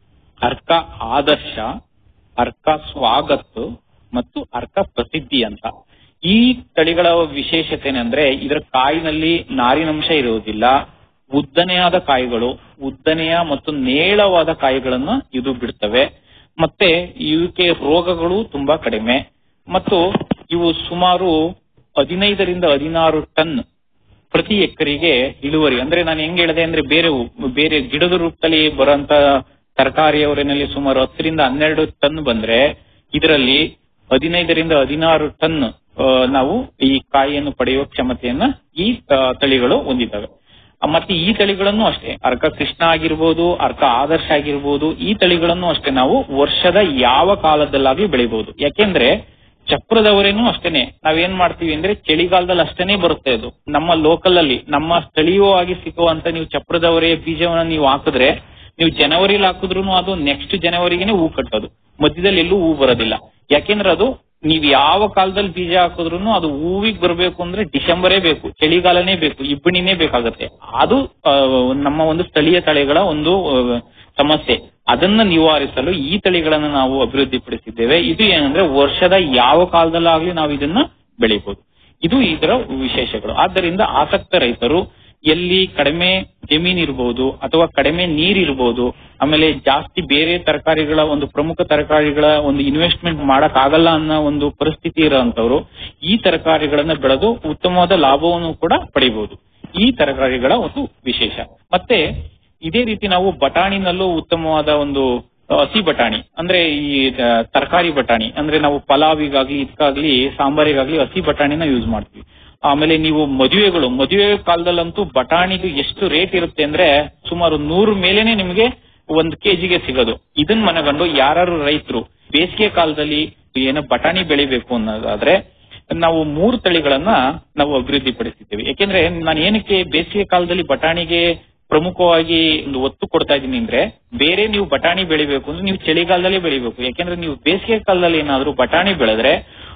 ಅರ್ಕ ಆದರ್ಶ ಅರ್ಕ ಸ್ವಾಗತ್ ಮತ್ತು ಅರ್ಕ ಪ್ರಸಿದ್ಧಿ ಅಂತ ಈ ತಳಿಗಳ ವಿಶೇಷತೆ ಏನಂದ್ರೆ ಇದರ ಕಾಯಿನಲ್ಲಿ ನಾರಿನಂಶ ಇರುವುದಿಲ್ಲ ಉದ್ದನೆಯಾದ ಕಾಯಿಗಳು ಉದ್ದನೆಯ ಮತ್ತು ನೇಳವಾದ ಕಾಯಿಗಳನ್ನ ಇದು ಬಿಡ್ತವೆ ಮತ್ತೆ ಇವಕ್ಕೆ ರೋಗಗಳು ತುಂಬಾ ಕಡಿಮೆ ಮತ್ತು ಇವು ಸುಮಾರು ಹದಿನೈದರಿಂದ ಹದಿನಾರು ಟನ್ ಪ್ರತಿ ಎಕರೆಗೆ ಇಳುವರಿ ಅಂದ್ರೆ ನಾನು ಹೆಂಗ್ ಹೇಳಿದೆ ಅಂದ್ರೆ ಬೇರೆ ಬೇರೆ ಗಿಡದ ರೂಪದಲ್ಲಿ ಬರುವಂತ ತರಕಾರಿಯವರಿನಲ್ಲಿ ಸುಮಾರು ಹತ್ತರಿಂದ ಹನ್ನೆರಡು ಟನ್ ಬಂದ್ರೆ ಇದರಲ್ಲಿ ಹದಿನೈದರಿಂದ ಹದಿನಾರು ಟನ್ ಆ, ನಾವು ಈ ಕಾಯಿಯನ್ನು ಪಡೆಯುವ ಕ್ಷಮತೆಯನ್ನ ಈ ಆ, ತಳಿಗಳು ಹೊಂದಿದ್ದಾವೆ ಮತ್ತೆ ಈ ತಳಿಗಳನ್ನು ಅಷ್ಟೇ ಅರ್ಕ ಕೃಷ್ಣ ಆಗಿರ್ಬೋದು ಅರ್ಕ ಆದರ್ಶ ಆಗಿರ್ಬೋದು ಈ ತಳಿಗಳನ್ನು ಅಷ್ಟೇ ನಾವು ವರ್ಷದ ಯಾವ ಕಾಲದಲ್ಲಾಗಿ ಬೆಳಿಬಹುದು ಯಾಕೆಂದ್ರೆ ಚಪ್ರದವರೇನು ಅಷ್ಟೇನೆ ನಾವೇನ್ ಮಾಡ್ತೀವಿ ಅಂದ್ರೆ ಚಳಿಗಾಲದಲ್ಲಿ ಅಷ್ಟೇನೆ ಬರುತ್ತೆ ಅದು ನಮ್ಮ ಲೋಕಲ್ ಅಲ್ಲಿ ನಮ್ಮ ಸ್ಥಳೀಯವಾಗಿ ಸಿಗುವಂತ ನೀವು ಚಪ್ರದವರೆಯ ಬೀಜವನ್ನ ನೀವು ಹಾಕಿದ್ರೆ ನೀವು ಜನವರಿಲಿ ಹಾಕಿದ್ರು ಅದು ನೆಕ್ಸ್ಟ್ ಜನವರಿಗೆನೆ ಹೂ ಕಟ್ಟೋದು ಮಧ್ಯದಲ್ಲಿ ಎಲ್ಲೂ ಹೂ ಬರೋದಿಲ್ಲ ಯಾಕೆಂದ್ರೆ ಅದು ನೀವು ಯಾವ ಕಾಲದಲ್ಲಿ ಬೀಜ ಹಾಕಿದ್ರು ಅದು ಹೂವಿಗೆ ಬರಬೇಕು ಅಂದ್ರೆ ಡಿಸೆಂಬರೇ ಬೇಕು ಚಳಿಗಾಲನೇ ಬೇಕು ಇಬ್ಬನಿನೇ ಬೇಕಾಗತ್ತೆ ಅದು ಆ, ನಮ್ಮ ಒಂದು ಸ್ಥಳೀಯ ತಳಿಗಳ ಒಂದು ಆ, ಸಮಸ್ಯೆ ಅದನ್ನ ನಿವಾರಿಸಲು ಈ ತಳಿಗಳನ್ನ ನಾವು ಅಭಿವೃದ್ಧಿಪಡಿಸಿದ್ದೇವೆ ಇದು ಏನಂದ್ರೆ ವರ್ಷದ ಯಾವ ಕಾಲದಲ್ಲಾಗ್ಲಿ ನಾವು ಇದನ್ನ ಬೆಳಿಬಹುದು ಇದು ಇದರ ವಿಶೇಷಗಳು ಆದ್ದರಿಂದ ಆಸಕ್ತ ರೈತರು ಎಲ್ಲಿ ಕಡಿಮೆ ಜಮೀನ್ ಇರಬಹುದು ಅಥವಾ ಕಡಿಮೆ ನೀರಿರ್ಬೋದು ಆಮೇಲೆ ಜಾಸ್ತಿ ಬೇರೆ ತರಕಾರಿಗಳ ಒಂದು ಪ್ರಮುಖ ತರಕಾರಿಗಳ ಒಂದು ಇನ್ವೆಸ್ಟ್ಮೆಂಟ್ ಮಾಡಕ್ ಆಗಲ್ಲ ಅನ್ನೋ ಒಂದು ಪರಿಸ್ಥಿತಿ ಇರೋಂಥವ್ರು ಈ ತರಕಾರಿಗಳನ್ನ ಬೆಳೆದು ಉತ್ತಮವಾದ ಲಾಭವನ್ನು ಕೂಡ ಪಡಿಬಹುದು ಈ ತರಕಾರಿಗಳ ಒಂದು ವಿಶೇಷ ಮತ್ತೆ ಇದೇ ರೀತಿ ನಾವು ಬಟಾಣಿನಲ್ಲೂ ಉತ್ತಮವಾದ ಒಂದು ಹಸಿ ಬಟಾಣಿ ಅಂದ್ರೆ ಈ ತರಕಾರಿ ಬಟಾಣಿ ಅಂದ್ರೆ ನಾವು ಪಲಾವಿಗಾಗ್ಲಿ ಇದಕ್ಕಾಗ್ಲಿ ಸಾಂಬಾರಿಗಾಗ್ಲಿ ಹಸಿ ಬಟಾಣಿನ ಯೂಸ್ ಮಾಡ್ತೀವಿ ಆಮೇಲೆ ನೀವು ಮದುವೆಗಳು ಮದುವೆ ಕಾಲದಲ್ಲಂತೂ ಬಟಾಣಿದು ಎಷ್ಟು ರೇಟ್ ಇರುತ್ತೆ ಅಂದ್ರೆ ಸುಮಾರು ನೂರು ಮೇಲೇನೆ ನಿಮಗೆ ಒಂದು ಕೆಜಿಗೆ ಸಿಗೋದು ಇದನ್ ಮನಗಂಡು ಯಾರು ರೈತರು ಬೇಸಿಗೆ ಕಾಲದಲ್ಲಿ ಏನೋ ಬಟಾಣಿ ಬೆಳಿಬೇಕು ಅನ್ನೋದಾದ್ರೆ ನಾವು ಮೂರು ತಳಿಗಳನ್ನ ನಾವು ಅಭಿವೃದ್ಧಿ ಪಡಿಸಿದ್ದೇವೆ ಯಾಕೆಂದ್ರೆ ನಾನು ಏನಕ್ಕೆ ಬೇಸಿಗೆ ಕಾಲದಲ್ಲಿ ಬಟಾಣಿಗೆ ಪ್ರಮುಖವಾಗಿ ಒಂದು ಒತ್ತು ಕೊಡ್ತಾ ಇದ್ದೀನಿ ಅಂದ್ರೆ ಬೇರೆ ನೀವು ಬಟಾಣಿ ಬೆಳಿಬೇಕು ಅಂದ್ರೆ ನೀವು ಚಳಿಗಾಲದಲ್ಲಿ ಬೆಳಿಬೇಕು ಯಾಕೆಂದ್ರೆ ನೀವು ಬೇಸಿಗೆ ಕಾಲದಲ್ಲಿ ಏನಾದ್ರೂ ಬಟಾಣಿ ಬೆಳೆದ್ರೆ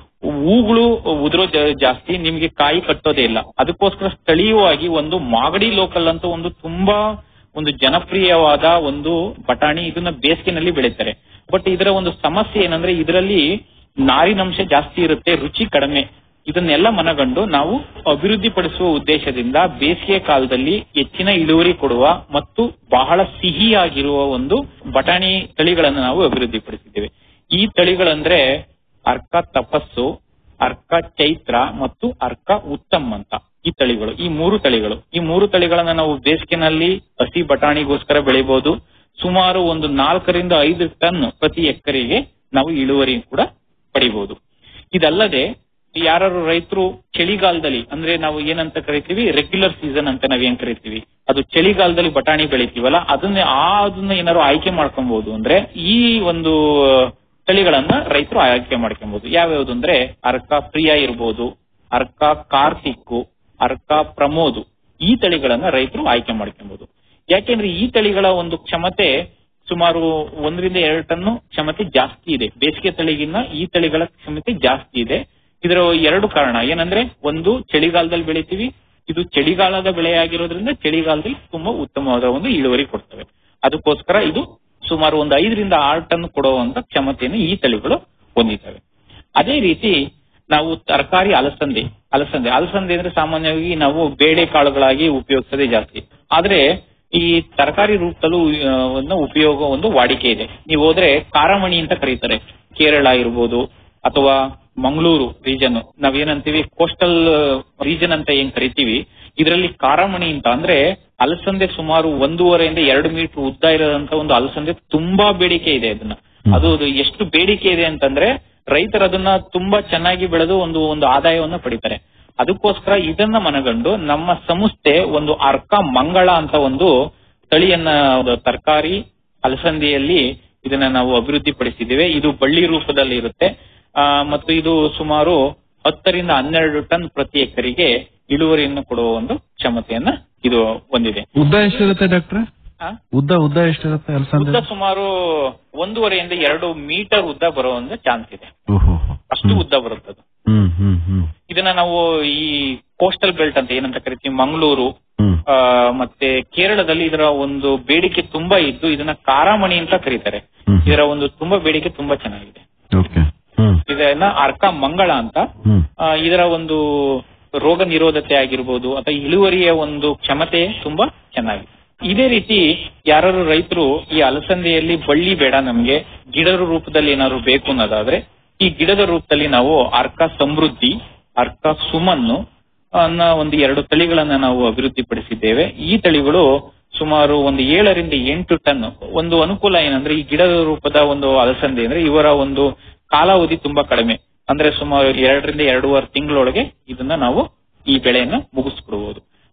ಹೂಗಳು ಉದುರೋ ಜಾ- ಜಾಸ್ತಿ ನಿಮ್ಗೆ ಕಾಯಿ ಕಟ್ಟೋದೇ ಇಲ್ಲ ಅದಕ್ಕೋಸ್ಕರ ಸ್ಥಳೀಯವಾಗಿ ಒಂದು ಮಾಗಡಿ ಲೋಕಲ್ ಅಂತ ಒಂದು ತುಂಬಾ ಒಂದು ಜನಪ್ರಿಯವಾದ ಒಂದು ಬಟಾಣಿ ಇದನ್ನ ಬೇಸಿಗೆನಲ್ಲಿ ಬೆಳೀತಾರೆ ಬಟ್ ಇದರ ಒಂದು ಸಮಸ್ಯೆ ಏನಂದ್ರೆ ಇದರಲ್ಲಿ ನಾರಿನಂಶ ಜಾಸ್ತಿ ಇರುತ್ತೆ ರುಚಿ ಕಡಿಮೆ ಇದನ್ನೆಲ್ಲ ಮನಗಂಡು ನಾವು ಅಭಿವೃದ್ಧಿಪಡಿಸುವ ಉದ್ದೇಶದಿಂದ ಬೇಸಿಗೆ ಕಾಲದಲ್ಲಿ ಹೆಚ್ಚಿನ ಇಳುವರಿ ಕೊಡುವ ಮತ್ತು ಬಹಳ ಸಿಹಿಯಾಗಿರುವ ಒಂದು ಬಟಾಣಿ ತಳಿಗಳನ್ನು ನಾವು ಅಭಿವೃದ್ಧಿಪಡಿಸಿದ್ದೇವೆ ಈ ತಳಿಗಳಂದ್ರೆ ಅರ್ಕ ತಪಸ್ಸು ಅರ್ಕ ಚೈತ್ರ ಮತ್ತು ಅರ್ಕ ಉತ್ತಮ್ ಅಂತ ಈ ತಳಿಗಳು ಈ ಮೂರು ತಳಿಗಳು ಈ ಮೂರು ತಳಿಗಳನ್ನ ನಾವು ಬೇಸಿಗೆನಲ್ಲಿ ಹಸಿ ಬಟಾಣಿಗೋಸ್ಕರ ಬೆಳಿಬಹುದು ಸುಮಾರು ಒಂದು ನಾಲ್ಕರಿಂದ ಐದು ಟನ್ ಪ್ರತಿ ಎಕರೆಗೆ ನಾವು ಇಳುವರಿ ಕೂಡ ಪಡಿಬಹುದು ಇದಲ್ಲದೆ ಯಾರು ರೈತರು ಚಳಿಗಾಲದಲ್ಲಿ ಅಂದ್ರೆ ನಾವು ಏನಂತ ಕರಿತೀವಿ ರೆಗ್ಯುಲರ್ ಸೀಸನ್ ಅಂತ ನಾವ್ ಏನ್ ಕರಿತೀವಿ ಅದು ಚಳಿಗಾಲದಲ್ಲಿ ಬಟಾಣಿ ಬೆಳಿತೀವಲ್ಲ ಅದನ್ನ ಆ ಅದನ್ನ ಏನಾದ್ರು ಆಯ್ಕೆ ಮಾಡ್ಕೊಬಹುದು ಅಂದ್ರೆ ಈ ಒಂದು ತಳಿಗಳನ್ನ ರೈತರು ಆಯ್ಕೆ ಮಾಡ್ಕೊಬಹುದು ಯಾವ್ಯಾವ್ದು ಅಂದ್ರೆ ಅರ್ಕ ಪ್ರಿಯ ಇರ್ಬೋದು ಅರ್ಕ ಕಾರ್ತಿಕ್ಕು ಅರ್ಕ ಪ್ರಮೋದು ಈ ತಳಿಗಳನ್ನ ರೈತರು ಆಯ್ಕೆ ಮಾಡ್ಕೊಬಹುದು ಯಾಕೆಂದ್ರೆ ಈ ತಳಿಗಳ ಒಂದು ಕ್ಷಮತೆ ಸುಮಾರು ಒಂದರಿಂದ ಎರಡು ಟನ್ ಕ್ಷಮತೆ ಜಾಸ್ತಿ ಇದೆ ಬೇಸಿಗೆ ತಳಿಗಿನ್ನ ಈ ತಳಿಗಳ ಕ್ಷಮತೆ ಜಾಸ್ತಿ ಇದೆ ಇದರ ಎರಡು ಕಾರಣ ಏನಂದ್ರೆ ಒಂದು ಚಳಿಗಾಲದಲ್ಲಿ ಬೆಳಿತೀವಿ ಇದು ಚಳಿಗಾಲದ ಬೆಳೆಯಾಗಿರೋದ್ರಿಂದ ಚಳಿಗಾಲದಲ್ಲಿ ತುಂಬಾ ಉತ್ತಮವಾದ ಒಂದು ಇಳುವರಿ ಕೊಡ್ತವೆ ಅದಕ್ಕೋಸ್ಕರ ಇದು ಸುಮಾರು ಒಂದು ಐದರಿಂದ ಆರು ಟನ್ ಕೊಡುವಂತ ಕ್ಷಮತೆಯನ್ನು ಈ ತಳಿಗಳು ಹೊಂದಿದ್ದಾವೆ ಅದೇ ರೀತಿ ನಾವು ತರಕಾರಿ ಅಲಸಂದೆ ಅಲಸಂದೆ ಅಲಸಂದೆ ಅಂದ್ರೆ ಸಾಮಾನ್ಯವಾಗಿ ನಾವು ಬೇಳೆ ಕಾಳುಗಳಾಗಿ ಉಪಯೋಗಿಸೋದೇ ಜಾಸ್ತಿ ಆದ್ರೆ ಈ ತರಕಾರಿ ರೂಪದಲ್ಲೂ ಆ, ಒಂದು ಉಪಯೋಗ ಒಂದು ವಾಡಿಕೆ ಇದೆ ನೀವು ಹೋದ್ರೆ ಕಾರಮಣಿ ಅಂತ ಕರೀತಾರೆ ಕೇರಳ ಇರ್ಬೋದು ಅಥವಾ ಮಂಗಳೂರು ರೀಜನ್ ನಾವೇನಂತೀವಿ ಕೋಸ್ಟಲ್ ರೀಜನ್ ಅಂತ ಏನ್ ಕರಿತೀವಿ ಇದರಲ್ಲಿ ಕಾರಮಣಿ ಅಂತ ಅಂದ್ರೆ ಅಲಸಂದೆ ಸುಮಾರು ಒಂದೂವರೆಯಿಂದ ಎರಡು ಮೀಟರ್ ಉದ್ದ ಇರೋದಂತ ಒಂದು ಅಲಸಂದೆ ತುಂಬಾ ಬೇಡಿಕೆ ಇದೆ ಅದನ್ನ ಅದು ಅದು ಎಷ್ಟು ಬೇಡಿಕೆ ಇದೆ ಅಂತಂದ್ರೆ ರೈತರು ಅದನ್ನ ತುಂಬಾ ಚೆನ್ನಾಗಿ ಬೆಳೆದು ಒಂದು ಒಂದು ಆದಾಯವನ್ನು ಪಡಿತಾರೆ ಅದಕ್ಕೋಸ್ಕರ ಇದನ್ನ ಮನಗಂಡು ನಮ್ಮ ಸಂಸ್ಥೆ ಒಂದು ಅರ್ಕ ಮಂಗಳ ಅಂತ ಒಂದು ತಳಿಯನ್ನ ಒಂದು ತರಕಾರಿ ಅಲಸಂದೆಯಲ್ಲಿ ಇದನ್ನ ನಾವು ಅಭಿವೃದ್ಧಿ ಪಡಿಸಿದ್ದೇವೆ ಇದು ಬಳ್ಳಿ ರೂಪದಲ್ಲಿ ಇರುತ್ತೆ ಆ, ಮತ್ತು ಇದು ಸುಮಾರು ಹತ್ತರಿಂದ ಹನ್ನೆರಡು ಟನ್ ಪ್ರತಿ ಎಕರೆಗೆ ಇಳುವರಿಯನ್ನು ಕೊಡುವ ಒಂದು ಕ್ಷಮತೆಯನ್ನ ಇದು ಹೊಂದಿದೆ ಉದ್ದ ಎಷ್ಟಿರುತ್ತೆ ಡಾಕ್ಟ್ರೆ ಆ? ಉದ್ದ ಉದ್ದ ಎಷ್ಟಿರುತ್ತೆ ಅಲಸಂದೆ ಉದ್ದ ಸುಮಾರು ಒಂದೂವರೆಯಿಂದ ಎರಡು ಮೀಟರ್ ಉದ್ದ ಬರೋ ಒಂದು ಚಾನ್ಸ್ ಇದೆ ಓಹೋ ಅಷ್ಟು ಉದ್ದ ಬರುತ್ತೆ ಅದು ಹ್ಮ್ ಹ್ಮ್ ಹ್ಮ್ ಇದನ್ನ ನಾವು ಈ ಕೋಸ್ಟಲ್ ಬೆಲ್ಟ್ ಅಂತ ಏನಂತ ಕರಿತೀವಿ ಮಂಗಳೂರು ಹ್ಮ್ ಆ, ಮತ್ತೆ ಕೇರಳದಲ್ಲಿ ಇದರ ಒಂದು ಬೇಡಿಕೆ ತುಂಬಾ ಇದ್ದು ಇದನ್ನ ಕಾರಾಮಣಿ ಅಂತ ಕರೀತಾರೆ ಹ್ಮ್. ಇದರ ಒಂದು ತುಂಬಾ ಬೇಡಿಕೆ ತುಂಬಾ ಚೆನ್ನಾಗಿದೆ ಓಕೆ ಹ್ಮ್ ಇದನ್ನ ಅರ್ಕ ಮಂಗಳ ಅಂತ ಹ್ಮ್ ಆ, ಇದರ ಒಂದು ರೋಗ ನಿರೋಧತೆ ಆಗಿರ್ಬೋದು ಅಥವಾ ಇಳುವರಿಯ ಒಂದು ಕ್ಷಮತೆ ತುಂಬಾ ಚೆನ್ನಾಗಿದೆ ಇದೇ ರೀತಿ ಯಾರು ರೈತರು ಈ ಅಲಸಂದೆಯಲ್ಲಿ ಬಳ್ಳಿ ಬೇಡ ನಮ್ಗೆ ಗಿಡದ ರೂಪದಲ್ಲಿ ಏನಾದ್ರು ಬೇಕು ಅನ್ನೋದಾದ್ರೆ ಈ ಗಿಡದ ರೂಪದಲ್ಲಿ ನಾವು ಅರ್ಕ ಸಮೃದ್ಧಿ ಅರ್ಕ ಸುಮನ್ನು ಅನ್ನೋ ಒಂದು ಎರಡು ತಳಿಗಳನ್ನ ನಾವು ಅಭಿವೃದ್ಧಿಪಡಿಸಿದ್ದೇವೆ ಈ ತಳಿಗಳು ಸುಮಾರು ಒಂದು ಏಳರಿಂದ ಎಂಟು ಟನ್ ಒಂದು ಅನುಕೂಲ ಏನಂದ್ರೆ ಈ ಗಿಡದ ರೂಪದ ಒಂದು ಅಲಸಂದೆ ಅಂದ್ರೆ ಇವರ ಒಂದು ಕಾಲಾವಧಿ ತುಂಬಾ ಕಡಿಮೆ ಅಂದ್ರೆ ಸುಮಾರು ಎರಡರಿಂದ ಎರಡೂವರೆ ತಿಂಗಳೊಳಗೆ ಇದನ್ನ ನಾವು ಈ ಬೆಳೆಯನ್ನ ಮುಗಿಸ್ಕೊಡ್ಬೋದು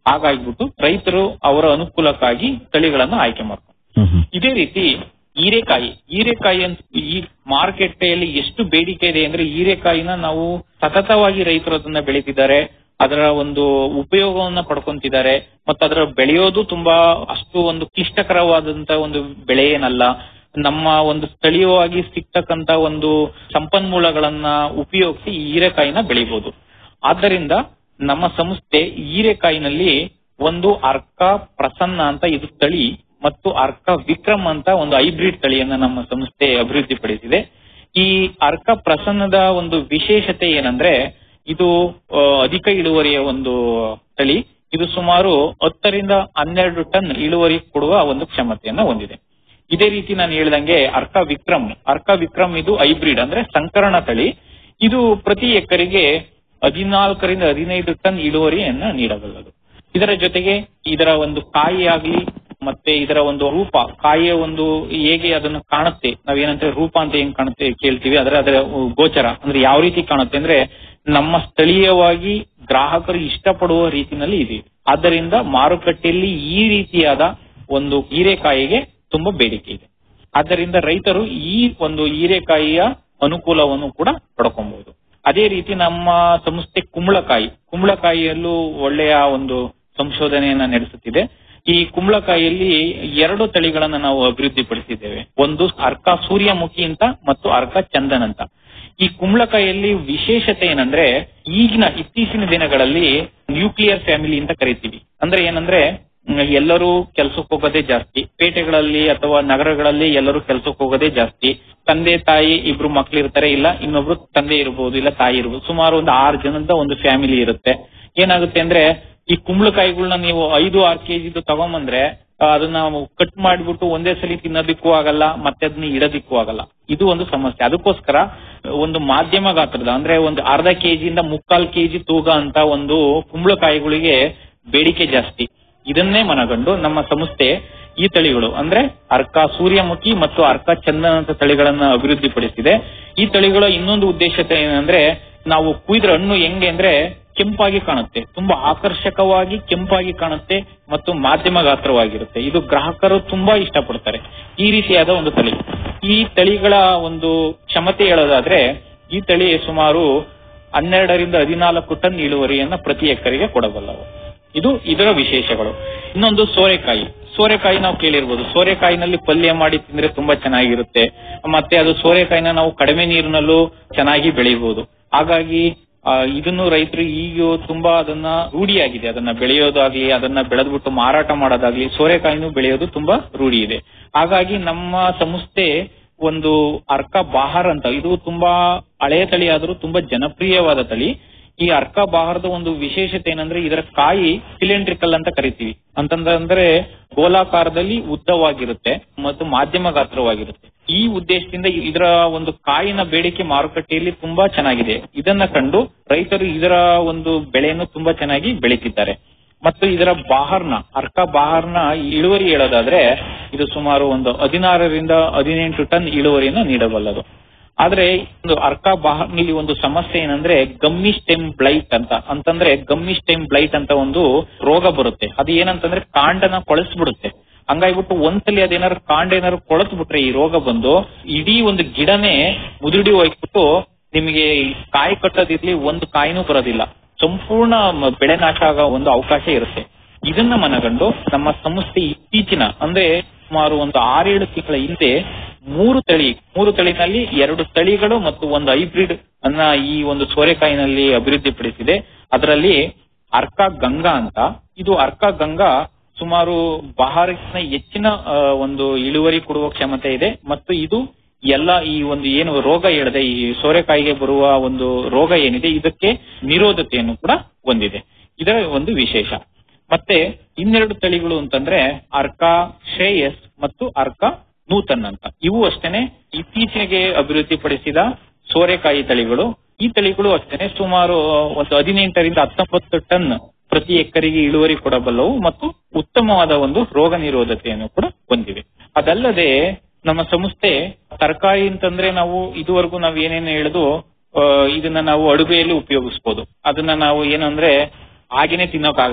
ಹಾಗಾಗ್ಬಿಟ್ಟು ರೈತರು ಅವರ ಅನುಕೂಲಕ್ಕಾಗಿ ತಳಿಗಳನ್ನ ಆಯ್ಕೆ ಮಾಡ್ತಾರೆ ಇದೇ ರೀತಿ ಹೀರೆಕಾಯಿ ಹೀರೆಕಾಯಿ ಅಂತ ಈ ಮಾರುಕಟ್ಟೆಯಲ್ಲಿ ಎಷ್ಟು ಬೇಡಿಕೆ ಇದೆ ಅಂದ್ರೆ ಹೀರೆಕಾಯಿನ ನಾವು ಸತತವಾಗಿ ರೈತರು ಅದನ್ನ ಬೆಳೀತಿದ್ದಾರೆ ಅದರ ಒಂದು ಉಪಯೋಗವನ್ನ ಪಡ್ಕೊಂತಿದ್ದಾರೆ ಮತ್ತು ಅದರ ಬೆಳೆಯೋದು ತುಂಬಾ ಅಷ್ಟು ಒಂದು ಕ್ಲಿಷ್ಟಕರವಾದಂತ ಒಂದು ಬೆಳೆ ಏನಲ್ಲ ನಮ್ಮ ಒಂದು ಸ್ಥಳೀಯವಾಗಿ ಸಿಗ್ತಕ್ಕಂತ ಒಂದು ಸಂಪನ್ಮೂಲಗಳನ್ನ ಉಪಯೋಗಿಸಿ ಈ ಹೀರೆಕಾಯಿನ ಬೆಳಿಬಹುದು ಆದ್ದರಿಂದ ನಮ್ಮ ಸಂಸ್ಥೆ ಹೀರೆಕಾಯಿನಲ್ಲಿ ಒಂದು ಅರ್ಕ ಪ್ರಸನ್ನ ಅಂತ ಇದು ತಳಿ ಮತ್ತು ಅರ್ಕ ವಿಕ್ರಮ್ ಅಂತ ಒಂದು ಹೈಬ್ರಿಡ್ ತಳಿಯನ್ನ ನಮ್ಮ ಸಂಸ್ಥೆ ಅಭಿವೃದ್ಧಿಪಡಿಸಿದೆ ಈ ಅರ್ಕ ಪ್ರಸನ್ನದ ಒಂದು ವಿಶೇಷತೆ ಏನಂದ್ರೆ ಇದು ಆ, ಅಧಿಕ ಇಳುವರಿಯ ಒಂದು ತಳಿ ಇದು ಸುಮಾರು ಹತ್ತರಿಂದ ಹನ್ನೆರಡು ಟನ್ ಇಳುವರಿ ಕೊಡುವ ಒಂದು ಕ್ಷಮತೆಯನ್ನ ಹೊಂದಿದೆ ಇದೇ ರೀತಿ ನಾನು ಹೇಳ್ದಂಗೆ ಅರ್ಕ ವಿಕ್ರಮ್ ಅರ್ಕ ವಿಕ್ರಮ್ ಇದು ಹೈಬ್ರಿಡ್ ಅಂದ್ರೆ ಸಂಕರಣ ತಳಿ ಇದು ಪ್ರತಿ ಎಕರೆಗೆ ಹದಿನಾಲ್ಕರಿಂದ ಹದಿನೈದು ಟನ್ ಇಳುವರಿಯನ್ನ ನೀಡಬಲ್ಲದು ಇದರ ಜೊತೆಗೆ ಇದರ ಒಂದು ಕಾಯಿ ಆಗ್ಲಿ ಮತ್ತೆ ಇದರ ಒಂದು ರೂಪ ಕಾಯಿಯ ಒಂದು ಹೇಗೆ ಅದನ್ನು ಕಾಣುತ್ತೆ ನಾವೇನಂದ್ರೆ ರೂಪ ಅಂತ ಹೆಂಗ್ ಕಾಣುತ್ತೆ ಕೇಳ್ತೀವಿ ಅದರ ಅದರ ಗೋಚರ ಅಂದ್ರೆ ಯಾವ ರೀತಿ ಕಾಣುತ್ತೆ ಅಂದ್ರೆ ನಮ್ಮ ಸ್ಥಳೀಯವಾಗಿ ಗ್ರಾಹಕರು ಇಷ್ಟಪಡುವ ರೀತಿನಲ್ಲಿ ಇದೆ ಆದ್ದರಿಂದ ಮಾರುಕಟ್ಟೆಯಲ್ಲಿ ಈ ರೀತಿಯಾದ ಒಂದು ಹೀರೆಕಾಯಿಗೆ ತುಂಬಾ ಬೇಡಿಕೆ ಇದೆ ಆದ್ದರಿಂದ ರೈತರು ಈ ಒಂದು ಹೀರೆಕಾಯಿಯ ಅನುಕೂಲವನ್ನು ಕೂಡ ಪಡ್ಕೊಬಹುದು ಅದೇ ರೀತಿ ನಮ್ಮ ಸಂಸ್ಥೆ ಕುಂಬಳಕಾಯಿ ಕುಂಬಳಕಾಯಿಯಲ್ಲೂ ಒಳ್ಳೆಯ ಒಂದು ಸಂಶೋಧನೆಯನ್ನ ನಡೆಸುತ್ತಿದೆ ಈ ಕುಂಬಳಕಾಯಿಯಲ್ಲಿ ಎರಡು ತಳಿಗಳನ್ನ ನಾವು ಅಭಿವೃದ್ಧಿಪಡಿಸಿದ್ದೇವೆ ಒಂದು ಅರ್ಕ ಸೂರ್ಯಮುಖಿ ಅಂತ ಮತ್ತು ಅರ್ಕ ಚಂದನ್ ಅಂತ ಈ ಕುಂಬಳಕಾಯಿಯಲ್ಲಿ ವಿಶೇಷತೆ ಏನಂದ್ರೆ ಈಗಿನ ಇತ್ತೀಚಿನ ದಿನಗಳಲ್ಲಿ ನ್ಯೂಕ್ಲಿಯರ್ ಫ್ಯಾಮಿಲಿ ಅಂತ ಕರಿತೀವಿ ಅಂದ್ರೆ ಏನಂದ್ರೆ ಮ್, ಎಲ್ಲರೂ ಕೆಲ್ಸಕ್ಕೆ ಹೋಗೋದೇ ಜಾಸ್ತಿ ಪೇಟೆಗಳಲ್ಲಿ ಅಥವಾ ನಗರಗಳಲ್ಲಿ ಎಲ್ಲರೂ ಕೆಲ್ಸಕ್ಕೆ ಹೋಗೋದೇ ಜಾಸ್ತಿ ತಂದೆ ತಾಯಿ ಇಬ್ರು ಮಕ್ಳು ಇರ್ತಾರೆ ಇಲ್ಲ ಇನ್ನೊಬ್ರು ತಂದೆ ಇರಬಹುದು ಇಲ್ಲ ತಾಯಿ ಇರಬಹುದು ಸುಮಾರು ಒಂದು ಆರು ಜನದ ಒಂದು ಫ್ಯಾಮಿಲಿ ಇರುತ್ತೆ ಏನಾಗುತ್ತೆ ಅಂದ್ರೆ ಈ ಕುಂಬಳಕಾಯಿಗಳನ್ನ ನೀವು ಐದು ಆರು ಕೆಜಿದು ತಗೊಂಬಂದ್ರೆ ಆ, ಅದನ್ನ ಕಟ್ ಮಾಡಿಬಿಟ್ಟು ಒಂದೇ ಸಲ ತಿನ್ನೋದಿಕ್ಕೂ ಆಗಲ್ಲ ಮತ್ತೆ ಅದನ್ನ ಇಡೋದಿಕ್ಕೂ ಆಗಲ್ಲ ಇದು ಒಂದು ಸಮಸ್ಯೆ ಅದಕ್ಕೋಸ್ಕರ ಒಂದು ಮಾಧ್ಯಮ ಗಾತ್ರದ ಅಂದ್ರೆ ಒಂದು ಅರ್ಧ ಕೆಜಿಯಿಂದ ಮುಕ್ಕಾಲ್ ಕೆಜಿ ತೂಗ ಅಂತ ಒಂದು ಕುಂಬಳಕಾಯಿಗಳಿಗೆ ಬೇಡಿಕೆ ಜಾಸ್ತಿ ಇದನ್ನೇ ಮನಗಂಡು ನಮ್ಮ ಸಂಸ್ಥೆ ಈ ತಳಿಗಳು ಅಂದ್ರೆ ಅರ್ಕ ಸೂರ್ಯಮುಖಿ ಮತ್ತು ಅರ್ಕ ಚಂದನ ಅಂತ ತಳಿಗಳನ್ನ ಅಭಿವೃದ್ಧಿಪಡಿಸಿದೆ ಈ ತಳಿಗಳ ಇನ್ನೊಂದು ಉದ್ದೇಶತೆ ಏನಂದ್ರೆ ನಾವು ಕುಯ್ದ್ರ ಹಣ್ಣು ಹೆಂಗೆ ಅಂದ್ರೆ ಕೆಂಪಾಗಿ ಕಾಣುತ್ತೆ ತುಂಬಾ ಆಕರ್ಷಕವಾಗಿ ಕೆಂಪಾಗಿ ಕಾಣುತ್ತೆ ಮತ್ತು ಮಾಧ್ಯಮ ಗಾತ್ರವಾಗಿರುತ್ತೆ ಇದು ಗ್ರಾಹಕರು ತುಂಬಾ ಇಷ್ಟಪಡ್ತಾರೆ ಈ ರೀತಿಯಾದ ಒಂದು ತಳಿ ಈ ತಳಿಗಳ ಒಂದು ಕ್ಷಮತೆ ಹೇಳೋದಾದ್ರೆ ಈ ತಳಿ ಸುಮಾರು ಹನ್ನೆರಡರಿಂದ ಹದಿನಾಲ್ಕು ಟನ್ ಇಳುವರಿಯನ್ನ ಪ್ರತಿ ಎಕರೆಗೆ ಕೊಡಬಲ್ಲವು ಇದು ಇದರ ವಿಶೇಷಗಳು ಇನ್ನೊಂದು ಸೋರೆಕಾಯಿ ಸೋರೆಕಾಯಿ ನಾವು ಕೇಳಿರ್ಬೋದು ಸೋರೆಕಾಯಿನಲ್ಲಿ ಪಲ್ಯ ಮಾಡಿ ತಿಂದ್ರೆ ತುಂಬಾ ಚೆನ್ನಾಗಿರುತ್ತೆ ಮತ್ತೆ ಅದು ಸೋರೆಕಾಯಿನ ನಾವು ಕಡಿಮೆ ನೀರಿನಲ್ಲೂ ಚೆನ್ನಾಗಿ ಬೆಳೆಯಬಹುದು ಹಾಗಾಗಿ ಆ, ಇದನ್ನು ರೈತರು ಈಗ ತುಂಬಾ ಅದನ್ನ ರೂಢಿಯಾಗಿದೆ ಅದನ್ನ ಬೆಳೆಯೋದಾಗ್ಲಿ ಅದನ್ನ ಬೆಳೆದ್ಬಿಟ್ಟು ಮಾರಾಟ ಮಾಡೋದಾಗ್ಲಿ ಸೋರೆಕಾಯಿನೂ ಬೆಳೆಯೋದು ತುಂಬಾ ರೂಢಿ ಇದೆ ಹಾಗಾಗಿ ನಮ್ಮ ಸಂಸ್ಥೆ ಒಂದು ಅರ್ಕ ಬಹಾರ್ ಅಂತ ಇದು ತುಂಬಾ ಹಳೆಯ ತಳಿ ಆದ್ರೂ ತುಂಬಾ ಜನಪ್ರಿಯವಾದ ತಳಿ ಈ ಅರ್ಕ ಬಹಾರದ ಒಂದು ವಿಶೇಷತೆ ಏನಂದ್ರೆ ಇದರ ಕಾಯಿ ಸಿಲಿಂಡ್ರಿಕಲ್ ಅಂತ ಕರಿತೀವಿ ಅಂತಂದ್ರೆ ಗೋಲಾಕಾರದಲ್ಲಿ ಉದ್ದವಾಗಿರುತ್ತೆ ಮತ್ತು ಮಾಧ್ಯಮ ಗಾತ್ರವಾಗಿರುತ್ತೆ ಈ ಉದ್ದೇಶದಿಂದ ಇದರ ಒಂದು ಕಾಯಿನ ಬೇಡಿಕೆ ಮಾರುಕಟ್ಟೆಯಲ್ಲಿ ತುಂಬಾ ಚೆನ್ನಾಗಿದೆ ಇದನ್ನ ಕಂಡು ರೈತರು ಇದರ ಒಂದು ಬೆಳೆಯನ್ನು ತುಂಬಾ ಚೆನ್ನಾಗಿ ಬೆಳೀತಿದ್ದಾರೆ ಮತ್ತು ಇದರ ಬಾಹರ್ನ ಅರ್ಕ ಬಾಹರ್ನ ಇಳುವರಿ ಹೇಳೋದಾದ್ರೆ ಇದು ಸುಮಾರು ಒಂದು ಹದಿನಾರರಿಂದ ಹದಿನೆಂಟು ಟನ್ ಇಳುವರಿಯನ್ನು ನೀಡಬಲ್ಲದು ಆದ್ರೆ ಒಂದು ಅರ್ಕ ಬಾಹರ್ನಲ್ಲಿ ಒಂದು ಸಮಸ್ಯೆ ಏನಂದ್ರೆ ಗಮ್ಮಿ ಸ್ಟೆಮ್ ಬ್ಲೈಟ್ ಅಂತ ಅಂತಂದ್ರೆ ಗಮ್ಮಿ ಸ್ಟೆಮ್ ಬ್ಲೈಟ್ ಅಂತ ಒಂದು ರೋಗ ಬರುತ್ತೆ ಅದು ಏನಂತಂದ್ರೆ ಕಾಂಡನ ಕೊಳೆಸ್ಬಿಡುತ್ತೆ ಹಂಗಾಗ್ಬಿಟ್ಟು ಒಂದ್ಸಲಿ ಅದೇನಾದ್ರು ಕಾಂಡ ಏನಾದ್ರು ಕೊಳತು ಬಿಟ್ರೆ ಈ ರೋಗ ಬಂದು ಇಡೀ ಒಂದು ಗಿಡನೇ ಮುದುಡಿ ಹೋಗ್ಬಿಟ್ಟು ನಿಮಗೆ ಕಾಯಿ ಕಟ್ಟೋದಿರ್ಲಿ ಒಂದು ಕಾಯಿನೂ ಬರೋದಿಲ್ಲ ಸಂಪೂರ್ಣ ಮ- ಬೆಳೆ ನಾಶ ಆಗೋ ಒಂದು ಅವಕಾಶ ಇರುತ್ತೆ ಇದನ್ನ ಮನಗಂಡು ನಮ್ಮ ಸಂಸ್ಥೆ ಇತ್ತೀಚಿನ ಅಂದ್ರೆ ಸುಮಾರು ಒಂದು ಆರೇಳು ತಿಂಗಳ ಹಿಂದೆ ಮೂರು ತಳಿ ಮೂರು ತಳಿನಲ್ಲಿ ಎರಡು ತಳಿಗಳು ಮತ್ತು ಒಂದು ಹೈಬ್ರಿಡ್ ಅನ್ನ ಈ ಒಂದು ಸೋರೆಕಾಯಿನಲ್ಲಿ ಅಭಿವೃದ್ಧಿಪಡಿಸಿದೆ ಅದರಲ್ಲಿ ಅರ್ಕ ಗಂಗಾ ಅಂತ ಇದು ಅರ್ಕ ಗಂಗಾ ಸುಮಾರು ಬಹಾರಿನ ಹೆಚ್ಚಿನ ಆ, ಒಂದು ಇಳುವರಿ ಕೊಡುವ ಕ್ಷಮತೆ ಇದೆ ಮತ್ತು ಇದು ಎಲ್ಲ ಈ ಒಂದು ಏನು ರೋಗ ಹೇಳಿದೆ ಈ ಸೋರೆಕಾಯಿಗೆ ಬರುವ ಒಂದು ರೋಗ ಏನಿದೆ ಇದಕ್ಕೆ ನಿರೋಧತೆಯನ್ನು ಕೂಡ ಹೊಂದಿದೆ ಇದರ ಒಂದು ವಿಶೇಷ ಮತ್ತೆ ಇನ್ನೆರಡು ತಳಿಗಳು ಅಂತಂದ್ರೆ ಅರ್ಕ ಶ್ರೇಯಸ್ ಮತ್ತು ಅರ್ಕ ನೂತನ್ ಅಂತ ಇವು ಅಷ್ಟೇನೆ ಇತ್ತೀಚೆಗೆ ಅಭಿವೃದ್ಧಿಪಡಿಸಿದ ಸೋರೆಕಾಯಿ ತಳಿಗಳು ಈ ತಳಿಗಳು ಅಷ್ಟೇನೆ ಸುಮಾರು ಒಂದು ಹದಿನೆಂಟರಿಂದ ಹತ್ತೊಂಬತ್ತು ಟನ್ ಪ್ರತಿ ಎಕರೆಗೆ ಇಳುವರಿ ಕೊಡಬಲ್ಲವು ಮತ್ತು ಉತ್ತಮವಾದ ಒಂದು ರೋಗ ನಿರೋಧತೆಯನ್ನು ಕೂಡ ಹೊಂದಿವೆ ಅದಲ್ಲದೆ ನಮ್ಮ ಸಂಸ್ಥೆ ತರಕಾರಿ ಅಂತಂದ್ರೆ ನಾವು ಇದುವರೆಗೂ ನಾವು ಏನೇನು ಹೇಳುದು ಆ, ಇದನ್ನ ನಾವು ಅಡುಗೆಯಲ್ಲಿ ಉಪಯೋಗಿಸಬಹುದು ಅದನ್ನ ನಾವು ಏನಂದ್ರೆ ಹಾಗೇನೆ ತಿನ್ನೋಕ್ಕಾಗಲ್ಲ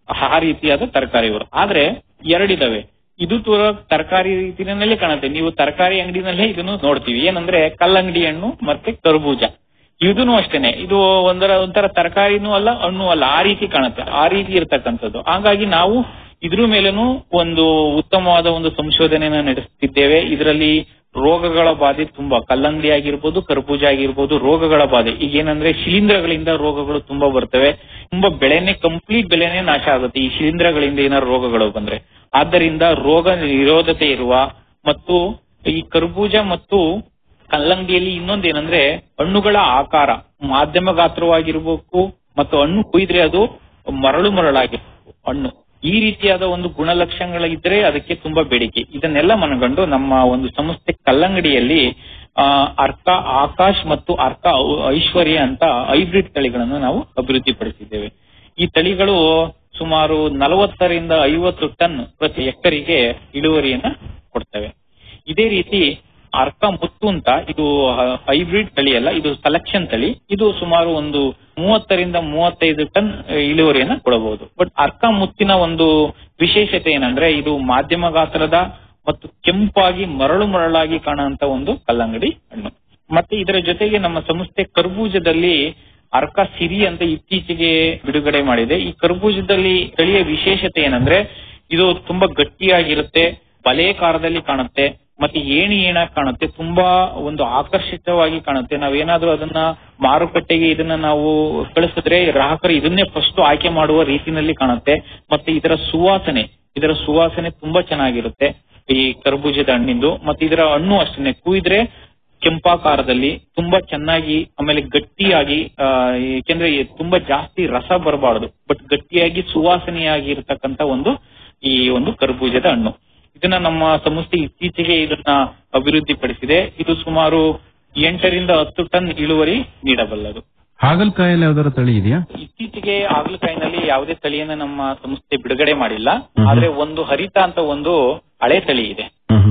ಆ ರೀತಿಯಾದ ತರಕಾರಿಗಳು ಆದ್ರೆ ಎರಡಿದಾವೆ ಇದು ತೂರ ತರಕಾರಿ ರೀತಿಯಲ್ಲಿ ಕಾಣುತ್ತೆ ನೀವು ತರಕಾರಿ ಅಂಗಡಿನಲ್ಲೇ ಇದನ್ನು ನೋಡ್ತೀವಿ ಏನಂದ್ರೆ ಕಲ್ಲಂಗಡಿ ಹಣ್ಣು ಮತ್ತೆ ಕರ್ಬೂಜ ಇದನ್ನು ಅಷ್ಟೇನೆ ಇದು ಒಂದರ ಒಂಥರ ತರಕಾರಿನೂ ಅಲ್ಲ ಹಣ್ಣು ಅಲ್ಲ ಆ ರೀತಿ ಕಾಣುತ್ತೆ ಆ ರೀತಿ ಇರ್ತಕ್ಕಂಥದ್ದು ಹಾಗಾಗಿ ನಾವು ಇದ್ರ ಮೇಲೇನು ಒಂದು ಉತ್ತಮವಾದ ಒಂದು ಸಂಶೋಧನೆಯನ್ನ ನಡೆಸುತ್ತಿದ್ದೇವೆ ಇದರಲ್ಲಿ ರೋಗಗಳ ಬಾಧೆ ತುಂಬಾ ಕಲ್ಲಂಗಡಿ ಆಗಿರ್ಬೋದು ಕರ್ಬೂಜ ಆಗಿರ್ಬೋದು ರೋಗಗಳ ಬಾಧೆ ಈಗ ಏನಂದ್ರೆ ಶಿಲೀಂಧ್ರಗಳಿಂದ ರೋಗಗಳು ತುಂಬಾ ಬರ್ತವೆ ತುಂಬಾ ಬೆಳೆನೆ ಕಂಪ್ಲೀಟ್ ಬೆಳೆನೇ ನಾಶ ಆಗುತ್ತೆ ಈ ಶಿಲೀಂಧ್ರಗಳಿಂದ ಏನಾದ್ರು ರೋಗಗಳು ಬಂದ್ರೆ ಆದ್ದರಿಂದ ರೋಗ ನಿರೋಧತೆ ಇರುವ ಮತ್ತು ಈ ಕರ್ಬೂಜ ಮತ್ತು ಕಲ್ಲಂಗಡಿಯಲ್ಲಿ ಇನ್ನೊಂದೇನಂದ್ರೆ ಹಣ್ಣುಗಳ ಆಕಾರ ಮಾಧ್ಯಮ ಗಾತ್ರವಾಗಿರ್ಬೇಕು ಮತ್ತು ಹಣ್ಣು ಕುಯ್ದ್ರೆ ಅದು ಮರಳು ಮರಳಾಗಿರ್ಬೇಕು ಹಣ್ಣು ಈ ರೀತಿಯಾದ ಒಂದು ಗುಣಲಕ್ಷಣಗಳಿದ್ರೆ ಅದಕ್ಕೆ ತುಂಬಾ ಬೇಡಿಕೆ ಇದನ್ನೆಲ್ಲ ಮನಗಂಡು ನಮ್ಮ ಒಂದು ಸಂಸ್ಥೆ ಕಲ್ಲಂಗಡಿಯಲ್ಲಿ ಆ, ಅರ್ಕ ಆಕಾಶ್ ಮತ್ತು ಅರ್ಕ ಐಶ್ವರ್ಯ ಅಂತ ಹೈಬ್ರಿಡ್ ತಳಿಗಳನ್ನು ನಾವು ಅಭಿವೃದ್ಧಿಪಡಿಸಿದ್ದೇವೆ ಈ ತಳಿಗಳು ಸುಮಾರು ನಲವತ್ತರಿಂದ ಐವತ್ತು ಟನ್ ಪ್ರತಿ ಎಕರೆಗೆ ಇಳುವರಿಯನ್ನ ಕೊಡ್ತವೆ ಇದೇ ರೀತಿ ಅರ್ಕ ಮುತ್ತು ಅಂತ ಇದು ಹೈಬ್ರಿಡ್ ತಳಿ ಅಲ್ಲ ಇದು ಸೆಲೆಕ್ಷನ್ ತಳಿ ಇದು ಸುಮಾರು ಒಂದು ಮೂವತ್ತರಿಂದ ಮೂವತ್ತೈದು ಟನ್ ಇಳುವರಿಯನ್ನ ಕೊಡಬಹುದು ಬಟ್ ಅರ್ಕ ಮುತ್ತಿನ ಒಂದು ವಿಶೇಷತೆ ಏನಂದ್ರೆ ಇದು ಮಾಧ್ಯಮ ಗಾತ್ರದ ಮತ್ತು ಕೆಂಪಾಗಿ ಮರಳು ಮರಳಾಗಿ ಕಾಣುವಂತ ಒಂದು ಕಲ್ಲಂಗಡಿ ಹಣ್ಣು ಮತ್ತೆ ಇದರ ಜೊತೆಗೆ ನಮ್ಮ ಸಂಸ್ಥೆ ಕರ್ಬೂಜದಲ್ಲಿ ಅರ್ಕ ಸಿರಿ ಅಂತ ಇತ್ತೀಚೆಗೆ ಬಿಡುಗಡೆ ಮಾಡಿದೆ ಈ ಕರ್ಬೂಜದಲ್ಲಿ ತಳಿಯ ವಿಶೇಷತೆ ಏನಂದ್ರೆ ಇದು ತುಂಬಾ ಗಟ್ಟಿಯಾಗಿರುತ್ತೆ ಬಲೆಕಾರದಲ್ಲಿ ಕಾಣುತ್ತೆ ಮತ್ತೆ ಏಣಿ ಏಣ ಕಾಣುತ್ತೆ ತುಂಬಾ ಒಂದು ಆಕರ್ಷಿತವಾಗಿ ಕಾಣುತ್ತೆ ನಾವೇನಾದ್ರೂ ಅದನ್ನ ಮಾರುಕಟ್ಟೆಗೆ ಇದನ್ನ ನಾವು ಕಳಿಸಿದ್ರೆ ಗ್ರಾಹಕರು ಇದನ್ನೇ ಫಸ್ಟ್ ಆಯ್ಕೆ ಮಾಡುವ ರೀತಿನಲ್ಲಿ ಕಾಣುತ್ತೆ ಮತ್ತೆ ಇದರ ಸುವಾಸನೆ ಇದರ ಸುವಾಸನೆ ತುಂಬಾ ಚೆನ್ನಾಗಿರುತ್ತೆ ಈ ಕರ್ಬೂಜದ ಹಣ್ಣಿಂದು ಮತ್ತೆ ಇದರ ಹಣ್ಣು ಅಷ್ಟೇನೆ ಕುಯ್ದ್ರೆ ಕೆಂಪಾಕಾರದಲ್ಲಿ ತುಂಬಾ ಚೆನ್ನಾಗಿ ಆಮೇಲೆ ಗಟ್ಟಿಯಾಗಿ ಆ, ಏಕೆಂದ್ರೆ ಈ ತುಂಬಾ ಜಾಸ್ತಿ ರಸ ಬರಬಾರದು ಬಟ್ ಗಟ್ಟಿಯಾಗಿ ಸುವಾಸನೆಯಾಗಿ ಇರತಕ್ಕಂತ ಒಂದು ಈ ಒಂದು ಕರ್ಬೂಜದ ಹಣ್ಣು ಇದನ್ನ ನಮ್ಮ ಸಂಸ್ಥೆ ಇತ್ತೀಚೆಗೆ ಇದನ್ನ ಅಭಿವೃದ್ಧಿಪಡಿಸಿದೆ ಇದು ಸುಮಾರು ಎಂಟರಿಂದ ಹತ್ತು ಟನ್ ಇಳುವರಿ ನೀಡಬಲ್ಲದು ಹಾಗಲಕಾಯಲ್ಲಿ ಯಾವ್ದಾರ ತಳಿ ಇದೆಯಾ ಇತ್ತೀಚೆಗೆ ಹಾಗಲಕಾಯಿನಲ್ಲಿ ಯಾವುದೇ ತಳಿಯನ್ನ ನಮ್ಮ ಸಂಸ್ಥೆ ಬಿಡುಗಡೆ ಮಾಡಿಲ್ಲ ಆದ್ರೆ ಒಂದು ಹರಿತ ಅಂತ ಒಂದು ಹಳೆ ತಳಿ ಇದೆ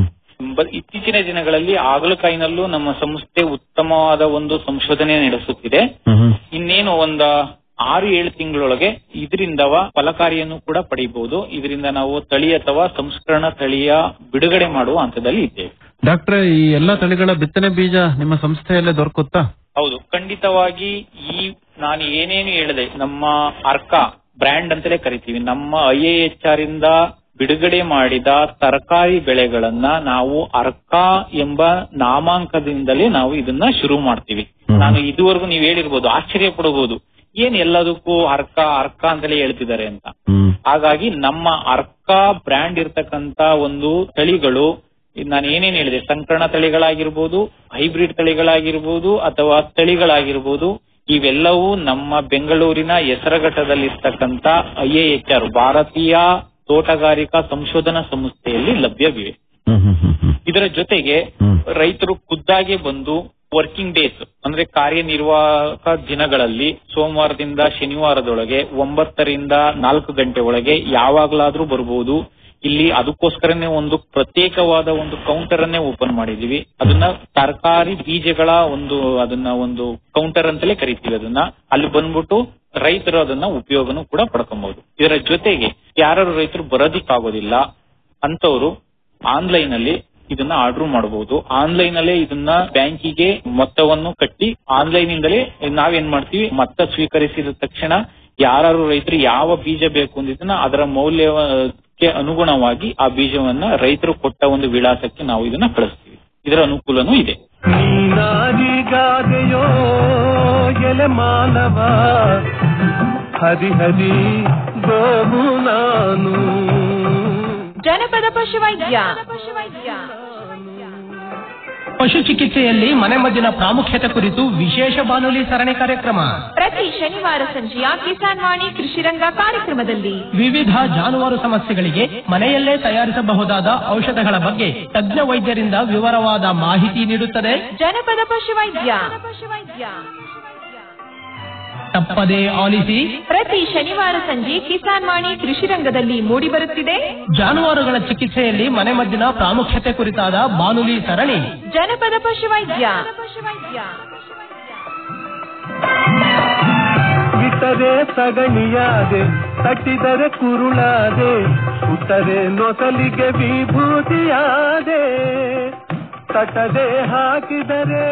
ಬ- ಇತ್ತೀಚಿನ ದಿನಗಳಲ್ಲಿ ಹಾಗಲಕಾಯಿನಲ್ಲೂ ನಮ್ಮ ಸಂಸ್ಥೆ ಉತ್ತಮವಾದ ಒಂದು ಸಂಶೋಧನೆ ನಡೆಸುತ್ತಿದೆ ಇನ್ನೇನು ಒಂದ ಆರು ಏಳು ತಿಂಗಳೊಳಗೆ ಇದರಿಂದವ ಫಲಕಾರಿಯನ್ನು ಕೂಡ ಪಡೆಯಬಹುದು ಇದರಿಂದ ನಾವು ತಳಿ ಅಥವಾ ಸಂಸ್ಕರಣ ತಳಿಯ ಬಿಡುಗಡೆ ಮಾಡುವ ಹಂತದಲ್ಲಿ ಇದ್ದೇವೆ ಡಾಕ್ಟ್ರೆ ಈ ಎಲ್ಲಾ ತಳಿಗಳ ಬಿತ್ತನೆ ಬೀಜ ನಿಮ್ಮ ಸಂಸ್ಥೆಯಲ್ಲೇ ದೊರಕುತ್ತಾ ಹೌದು ಖಂಡಿತವಾಗಿ ಈ ನಾನು ಏನೇನು ಹೇಳಿದೆ ನಮ್ಮ ಅರ್ಕ ಬ್ರ್ಯಾಂಡ್ ಅಂತಲೇ ಕರಿತೀವಿ ನಮ್ಮ ಐ ಎ ಎಚ್ ಆರ್ ಇಂದ ಬಿಡುಗಡೆ ಮಾಡಿದ ತರಕಾರಿ ಬೆಳೆಗಳನ್ನ ನಾವು ಅರ್ಕ ಎಂಬ ನಾಮಾಂಕದಿಂದಲೇ ನಾವು ಇದನ್ನ ಶುರು ಮಾಡ್ತೀವಿ ನಾನು ಇದುವರೆಗೂ ನೀವು ಹೇಳಿರ್ಬೋದು ಆಶ್ಚರ್ಯ ಪಡಬಹುದು ಏನ್ ಎಲ್ಲದಕ್ಕೂ ಅರ್ಕ ಅರ್ಕ ಅಂತಲೇ ಹೇಳ್ತಿದ್ದಾರೆ ಅಂತ ಹಾಗಾಗಿ ನಮ್ಮ ಅರ್ಕ ಬ್ರ್ಯಾಂಡ್ ಇರ್ತಕ್ಕಂತ ಒಂದು ತಳಿಗಳು ಇದ್ ನಾನು ಏನೇನ್ ಹೇಳಿದೆ ಸಂಕರಣ ತಳಿಗಳಾಗಿರ್ಬೋದು ಹೈಬ್ರಿಡ್ ತಳಿಗಳಾಗಿರ್ಬೋದು ಅಥವಾ ತಳಿಗಳಾಗಿರ್ಬೋದು ಇವೆಲ್ಲವೂ ನಮ್ಮ ಬೆಂಗಳೂರಿನ ಹೆಸರಘಟ್ಟದಲ್ಲಿರ್ತಕ್ಕಂತ ಐ ಎ ಎಚ್ ಆರ್ ಭಾರತೀಯ ತೋಟಗಾರಿಕಾ ಸಂಶೋಧನಾ ಸಂಸ್ಥೆಯಲ್ಲಿ ಲಭ್ಯವಿವೆ ಇದರ ಜೊತೆಗೆ ರೈತರು ಖುದ್ದಾಗೆ ಬಂದು ವರ್ಕಿಂಗ್ ಡೇಸ್ ಅಂದ್ರೆ ಕಾರ್ಯನಿರ್ವಾಹಕ ದಿನಗಳಲ್ಲಿ ಸೋಮವಾರದಿಂದ ಶನಿವಾರದೊಳಗೆ ಒಂಬತ್ತರಿಂದ ನಾಲ್ಕು ಗಂಟೆ ಒಳಗೆ ಯಾವಾಗ್ಲಾದ್ರೂ ಬರ್ಬೋದು ಇಲ್ಲಿ ಅದಕ್ಕೋಸ್ಕರನೇ ಒಂದು ಪ್ರತ್ಯೇಕವಾದ ಒಂದು ಕೌಂಟರ್ ಅನ್ನೇ ಓಪನ್ ಮಾಡಿದೀವಿ ಅದನ್ನ ತರಕಾರಿ ಬೀಜಗಳ ಒಂದು ಅದನ್ನ ಒಂದು ಕೌಂಟರ್ ಅಂತಲೇ ಕರಿತೀವಿ ಅದನ್ನ ಅಲ್ಲಿ ಬಂದ್ಬಿಟ್ಟು ರೈತರು ಅದನ್ನ ಉಪಯೋಗನೂ ಕೂಡ ಪಡ್ಕೊಬಹುದು ಇದರ ಜೊತೆಗೆ ಯಾರು ರೈತರು ಬರೋದಿಕ್ಕಾಗೋದಿಲ್ಲ ಅಂತವರು ಆನ್ಲೈನ್ ಅಲ್ಲಿ ಇದನ್ನ ಆರ್ಡರ್ ಮಾಡಬಹುದು ಆನ್ಲೈನ್ ಅಲ್ಲೇ ಇದನ್ನ ಬ್ಯಾಂಕಿಗೆ ಮೊತ್ತವನ್ನು ಕಟ್ಟಿ ಆನ್ಲೈನ್ ಇಂದಲೇ ನಾವೇನ್ ಮಾಡ್ತೀವಿ ಮೊತ್ತ ಸ್ವೀಕರಿಸಿದ ತಕ್ಷಣ ಯಾರು ರೈತರು ಯಾವ ಬೀಜ ಬೇಕು ಅಂದಿದ್ದನ್ನ ಅದರ ಮೌಲ್ಯಕ್ಕೆ ಅನುಗುಣವಾಗಿ ಆ ಬೀಜವನ್ನ ರೈತರು ಕೊಟ್ಟ ಒಂದು ವಿಳಾಸಕ್ಕೆ ನಾವು ಇದನ್ನ ಕಳಿಸ್ತೀವಿ ಇದರ ಅನುಕೂಲನೂ ಇದೆ ನೀನಾಗಿಗಾದೆಯೋ ಎಲೆ ಮಾನವ ಹರಿ ಹರಿ ಗೋವು ನಾನು ಜನಪದ ಪಶುವೈದ್ಯ ಪಶು ಚಿಕಿತ್ಸೆಯಲ್ಲಿ ಮನೆಮದ್ದಿನ ಪ್ರಾಮುಖ್ಯತೆ ಕುರಿತು ವಿಶೇಷ ಬಾನುಲಿ ಸರಣಿ ಕಾರ್ಯಕ್ರಮ ಪ್ರತಿ ಶನಿವಾರ ಸಂಜೆಯ ಕಿಸಾನ್ ವಾಣಿ ಕೃಷಿರಂಗ ಕಾರ್ಯಕ್ರಮದಲ್ಲಿ ವಿವಿಧ ಜಾನುವಾರು ಸಮಸ್ಯೆಗಳಿಗೆ ಮನೆಯಲ್ಲೇ ತಯಾರಿಸಬಹುದಾದ ಔಷಧಗಳ ಬಗ್ಗೆ ತಜ್ಞ ವೈದ್ಯರಿಂದ ವಿವರವಾದ ಮಾಹಿತಿ ನೀಡುತ್ತದೆ ಜನಪದ ಪಶುವೈದ್ಯ ತಪ್ಪದೇ ಆಲಿಸಿ ಪ್ರತಿ ಶನಿವಾರ ಸಂಜೆ ಕಿಸಾನ್ ವಾಣಿ ಕೃಷಿರಂಗದಲ್ಲಿ ಮೂಡಿಬರುತ್ತಿದೆ ಜಾನುವಾರುಗಳ ಚಿಕಿತ್ಸೆಯಲ್ಲಿ ಮನೆಮದ್ದಿನ ಪ್ರಾಮುಖ್ಯತೆ ಕುರಿತಾದ ಬಾನುಲಿ ಸರಣಿ ಜನಪದ ಪಶುವೈದ್ಯ ಸುಟ್ಟರೆ ಸಗಣಿಯಾದೆ ತಟ್ಟಿದರೆ ಕುರುಳಾದೆ ಸುಟ್ಟರೆ ನೊಸಲಿಗೆ ವಿಭೂತಿಯಾದೆ ತಟ್ಟದೆ ಹಾಕಿದರೆ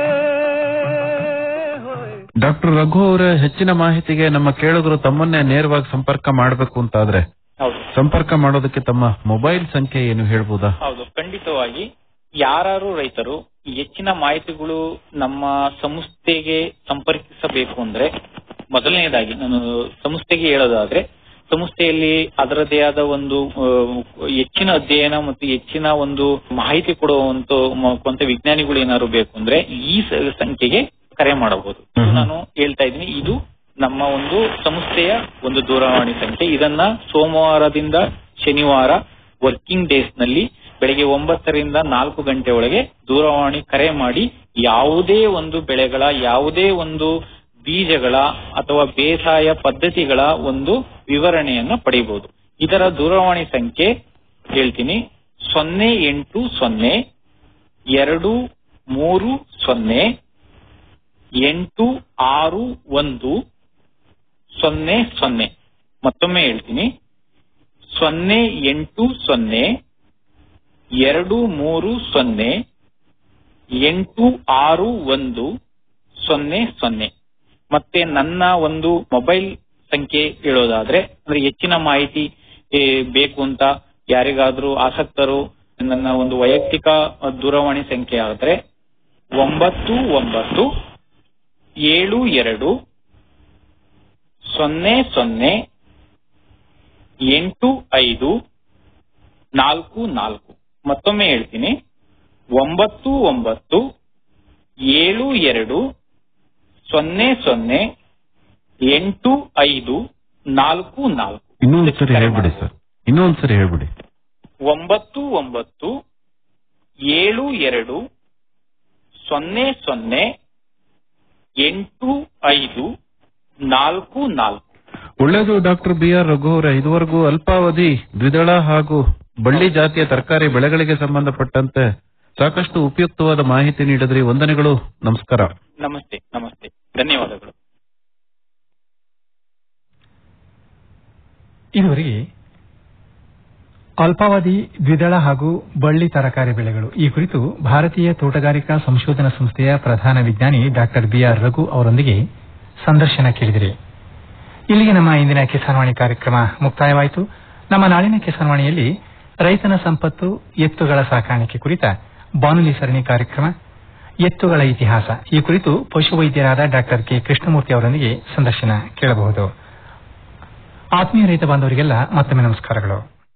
ಹೋಯ್ ಡಾಕ್ಟರ್ ರಘು ಅವರ ಹೆಚ್ಚಿನ ಮಾಹಿತಿಗೆ ನಮ್ಮ ಕೇಳುಗರು ತಮ್ಮನ್ನೇ ನೇರವಾಗಿ ಸಂಪರ್ಕ ಮಾಡಬೇಕು ಅಂತಾದ್ರೆ ಹೌದು ಸಂಪರ್ಕ ಮಾಡೋದಕ್ಕೆ ತಮ್ಮ ಮೊಬೈಲ್ ಸಂಖ್ಯೆ ಏನು ಹೇಳ್ಬೋದಾ ಹೌದು ಖಂಡಿತವಾಗಿ ಯಾರು ರೈತರು ಹೆಚ್ಚಿನ ಮಾಹಿತಿಗಳು ನಮ್ಮ ಸಂಸ್ಥೆಗೆ ಸಂಪರ್ಕಿಸಬೇಕು ಅಂದ್ರೆ ಮೊದಲನೇದಾಗಿ ನಾನು ಸಂಸ್ಥೆಗೆ ಹೇಳೋದಾದ್ರೆ ಸಂಸ್ಥೆಯಲ್ಲಿ ಅದರದೇ ಆದ ಒಂದು ಆ, ಹೆಚ್ಚಿನ ಅಧ್ಯಯನ ಮತ್ತು ಹೆಚ್ಚಿನ ಒಂದು ಮಾಹಿತಿ ಕೊಡುವಂತ ಮ- ಕೊಂತ ವಿಜ್ಞಾನಿಗಳು ಏನಾದ್ರು ಬೇಕು ಅಂದ್ರೆ ಈ ಸ- ಸಂಖ್ಯೆಗೆ ಕರೆ ಮಾಡಬಹುದು ಇದು ಹ್ಮ್. ನಾನು ಹೇಳ್ತಾ ಇದ್ದೀನಿ ಇದು ನಮ್ಮ ಒಂದು ಸಂಸ್ಥೆಯ ಒಂದು ದೂರವಾಣಿ ಸಂಖ್ಯೆ ಇದನ್ನ ಸೋಮವಾರದಿಂದ ಶನಿವಾರ ವರ್ಕಿಂಗ್ ಡೇಸ್ ನಲ್ಲಿ ಬೆಳಿಗ್ಗೆ ಒಂಬತ್ತರಿಂದ ನಾಲ್ಕು ಗಂಟೆ ಒಳಗೆ ದೂರವಾಣಿ ಕರೆ ಮಾಡಿ ಯಾವುದೇ ಒಂದು ಬೆಳೆಗಳ ಯಾವುದೇ ಒಂದು ಬೀಜಗಳ ಅಥವಾ ಬೇಸಾಯ ಪದ್ಧತಿಗಳ ಒಂದು ವಿವರಣೆಯನ್ನ ಪಡೆಯಬಹುದು ಇದರ ದೂರವಾಣಿ ಸಂಖ್ಯೆ ಹೇಳ್ತೀನಿ ಸೊನ್ನೆ ಎಂಟು ಸೊನ್ನೆ ಎರಡು ಮೂರು ಸೊನ್ನೆ ಎಂಟು ಆರು ಒಂದು ಸೊನ್ನೆ ಸೊನ್ನೆ ಮತ್ತೊಮ್ಮೆ ಹೇಳ್ತೀನಿ ಸೊನ್ನೆ ಎಂಟು ಸೊನ್ನೆ ಎರಡು ಮೂರು ಸೊನ್ನೆ ಎಂಟು ಆರು ಒಂದು ಸೊನ್ನೆ ಸೊನ್ನೆ ಮತ್ತೆ ನನ್ನ ಒಂದು ಮೊಬೈಲ್ ಸಂಖ್ಯೆ ಹೇಳೋದಾದ್ರೆ ಅಂದ್ರೆ ಹೆಚ್ಚಿನ ಮಾಹಿತಿ ಏ, ಬೇಕು ಅಂತ ಯಾರಿಗಾದ್ರೂ ಆಸಕ್ತರು ನನ್ನ ಒಂದು ವೈಯಕ್ತಿಕ ದೂರವಾಣಿ ಸಂಖ್ಯೆ ಆದ್ರೆ ಒಂಬತ್ತು ಒಂಬತ್ತು ಏಳು ಎರಡು ಸೊನ್ನೆ ಸೊನ್ನೆ ಎಂಟು ಐದು ನಾಲ್ಕು ನಾಲ್ಕು ಮತ್ತೊಮ್ಮೆ ಹೇಳ್ತೀನಿ ಒಂಬತ್ತು ಒಂಬತ್ತು ಏಳು ಎರಡು ಸೊನ್ನೆ ಸೊನ್ನೆ ಎಂಟು ಐದು ನಾಲ್ಕು ನಾಲ್ಕು ಇನ್ನೊಂದ್ಸರಿ ಹೇಳ್ಬಿಡಿ ಸರ್ ಇನ್ನೊಂದ್ಸರಿ ಹೇಳ್ಬಿಡಿ ಒಂಬತ್ತು ಒಂಬತ್ತು ಏಳು ಎರಡು ಸೊನ್ನೆ ಸೊನ್ನೆ ಎಂಟು ಐದು ನಾಲ್ಕು ನಾಲ್ಕು ಒಳ್ಳೆಯದು ಡಾಕ್ಟರ್ ಬಿ ಆರ್ ರಘು ಅವರ ಇದುವರೆಗೂ ಅಲ್ಪಾವಧಿ ದ್ವಿದಳ ಹಾಗೂ ಬಳ್ಳಿ ಜಾತಿಯ ತರಕಾರಿ ಬೆಳೆಗಳಿಗೆ ಸಂಬಂಧಪಟ್ಟಂತೆ ಸಾಕಷ್ಟು ಉಪಯುಕ್ತವಾದ ಮಾಹಿತಿ ನೀಡಿದ್ರಿ ವಂದನೆಗಳು ನಮಸ್ಕಾರ ನಮಸ್ತೆ ನಮಸ್ತೆ ಧನ್ಯವಾದಗಳು ಇದುವರೆಗೆ ಅಲ್ಪಾವಧಿ ದ್ವಿದಳ ಹಾಗೂ ಬಳ್ಳಿ ತರಕಾರಿ ಬೆಳೆಗಳು ಈ ಕುರಿತು ಭಾರತೀಯ ತೋಟಗಾರಿಕಾ ಸಂಶೋಧನಾ ಸಂಸ್ಥೆಯ ಪ್ರಧಾನ ವಿಜ್ಞಾನಿ ಡಾಕ್ಟರ್ ಬಿಆರ್ ರಘು ಅವರೊಂದಿಗೆ ಸಂದರ್ಶನ ಕೇಳಿದಿರಿ ಇಲ್ಲಿಗೆ ನಮ್ಮ ಇಂದಿನ ಕಿಸಾನ್ವಾಣಿ ಕಾರ್ಯಕ್ರಮ ಮುಕ್ತಾಯವಾಯಿತು ನಮ್ಮ ನಾಳಿನ ಕಿಸಾನ್ವಾಣಿಯಲ್ಲಿ ರೈತನ ಸಂಪತ್ತು ಎತ್ತುಗಳ ಸಾಕಾಣಿಕೆ ಕುರಿತ ಬಾನುಲಿ ಸರಣಿ ಕಾರ್ಯಕ್ರಮ ಎತ್ತುಗಳ ಇತಿಹಾಸ ಈ ಕುರಿತು ಪಶುವೈದ್ಯರಾದ ಡಾಕ್ಟರ್ ಕೆ ಕೃಷ್ಣಮೂರ್ತಿ ಅವರೊಂದಿಗೆ ಸಂದರ್ಶನ ಕೇಳಬಹುದು ಆತ್ಮೀಯ ರೈತ ಬಾಂಧವರಿಗೆಲ್ಲ ಮತ್ತೊಮ್ಮೆ ನಮಸ್ಕಾರಗಳು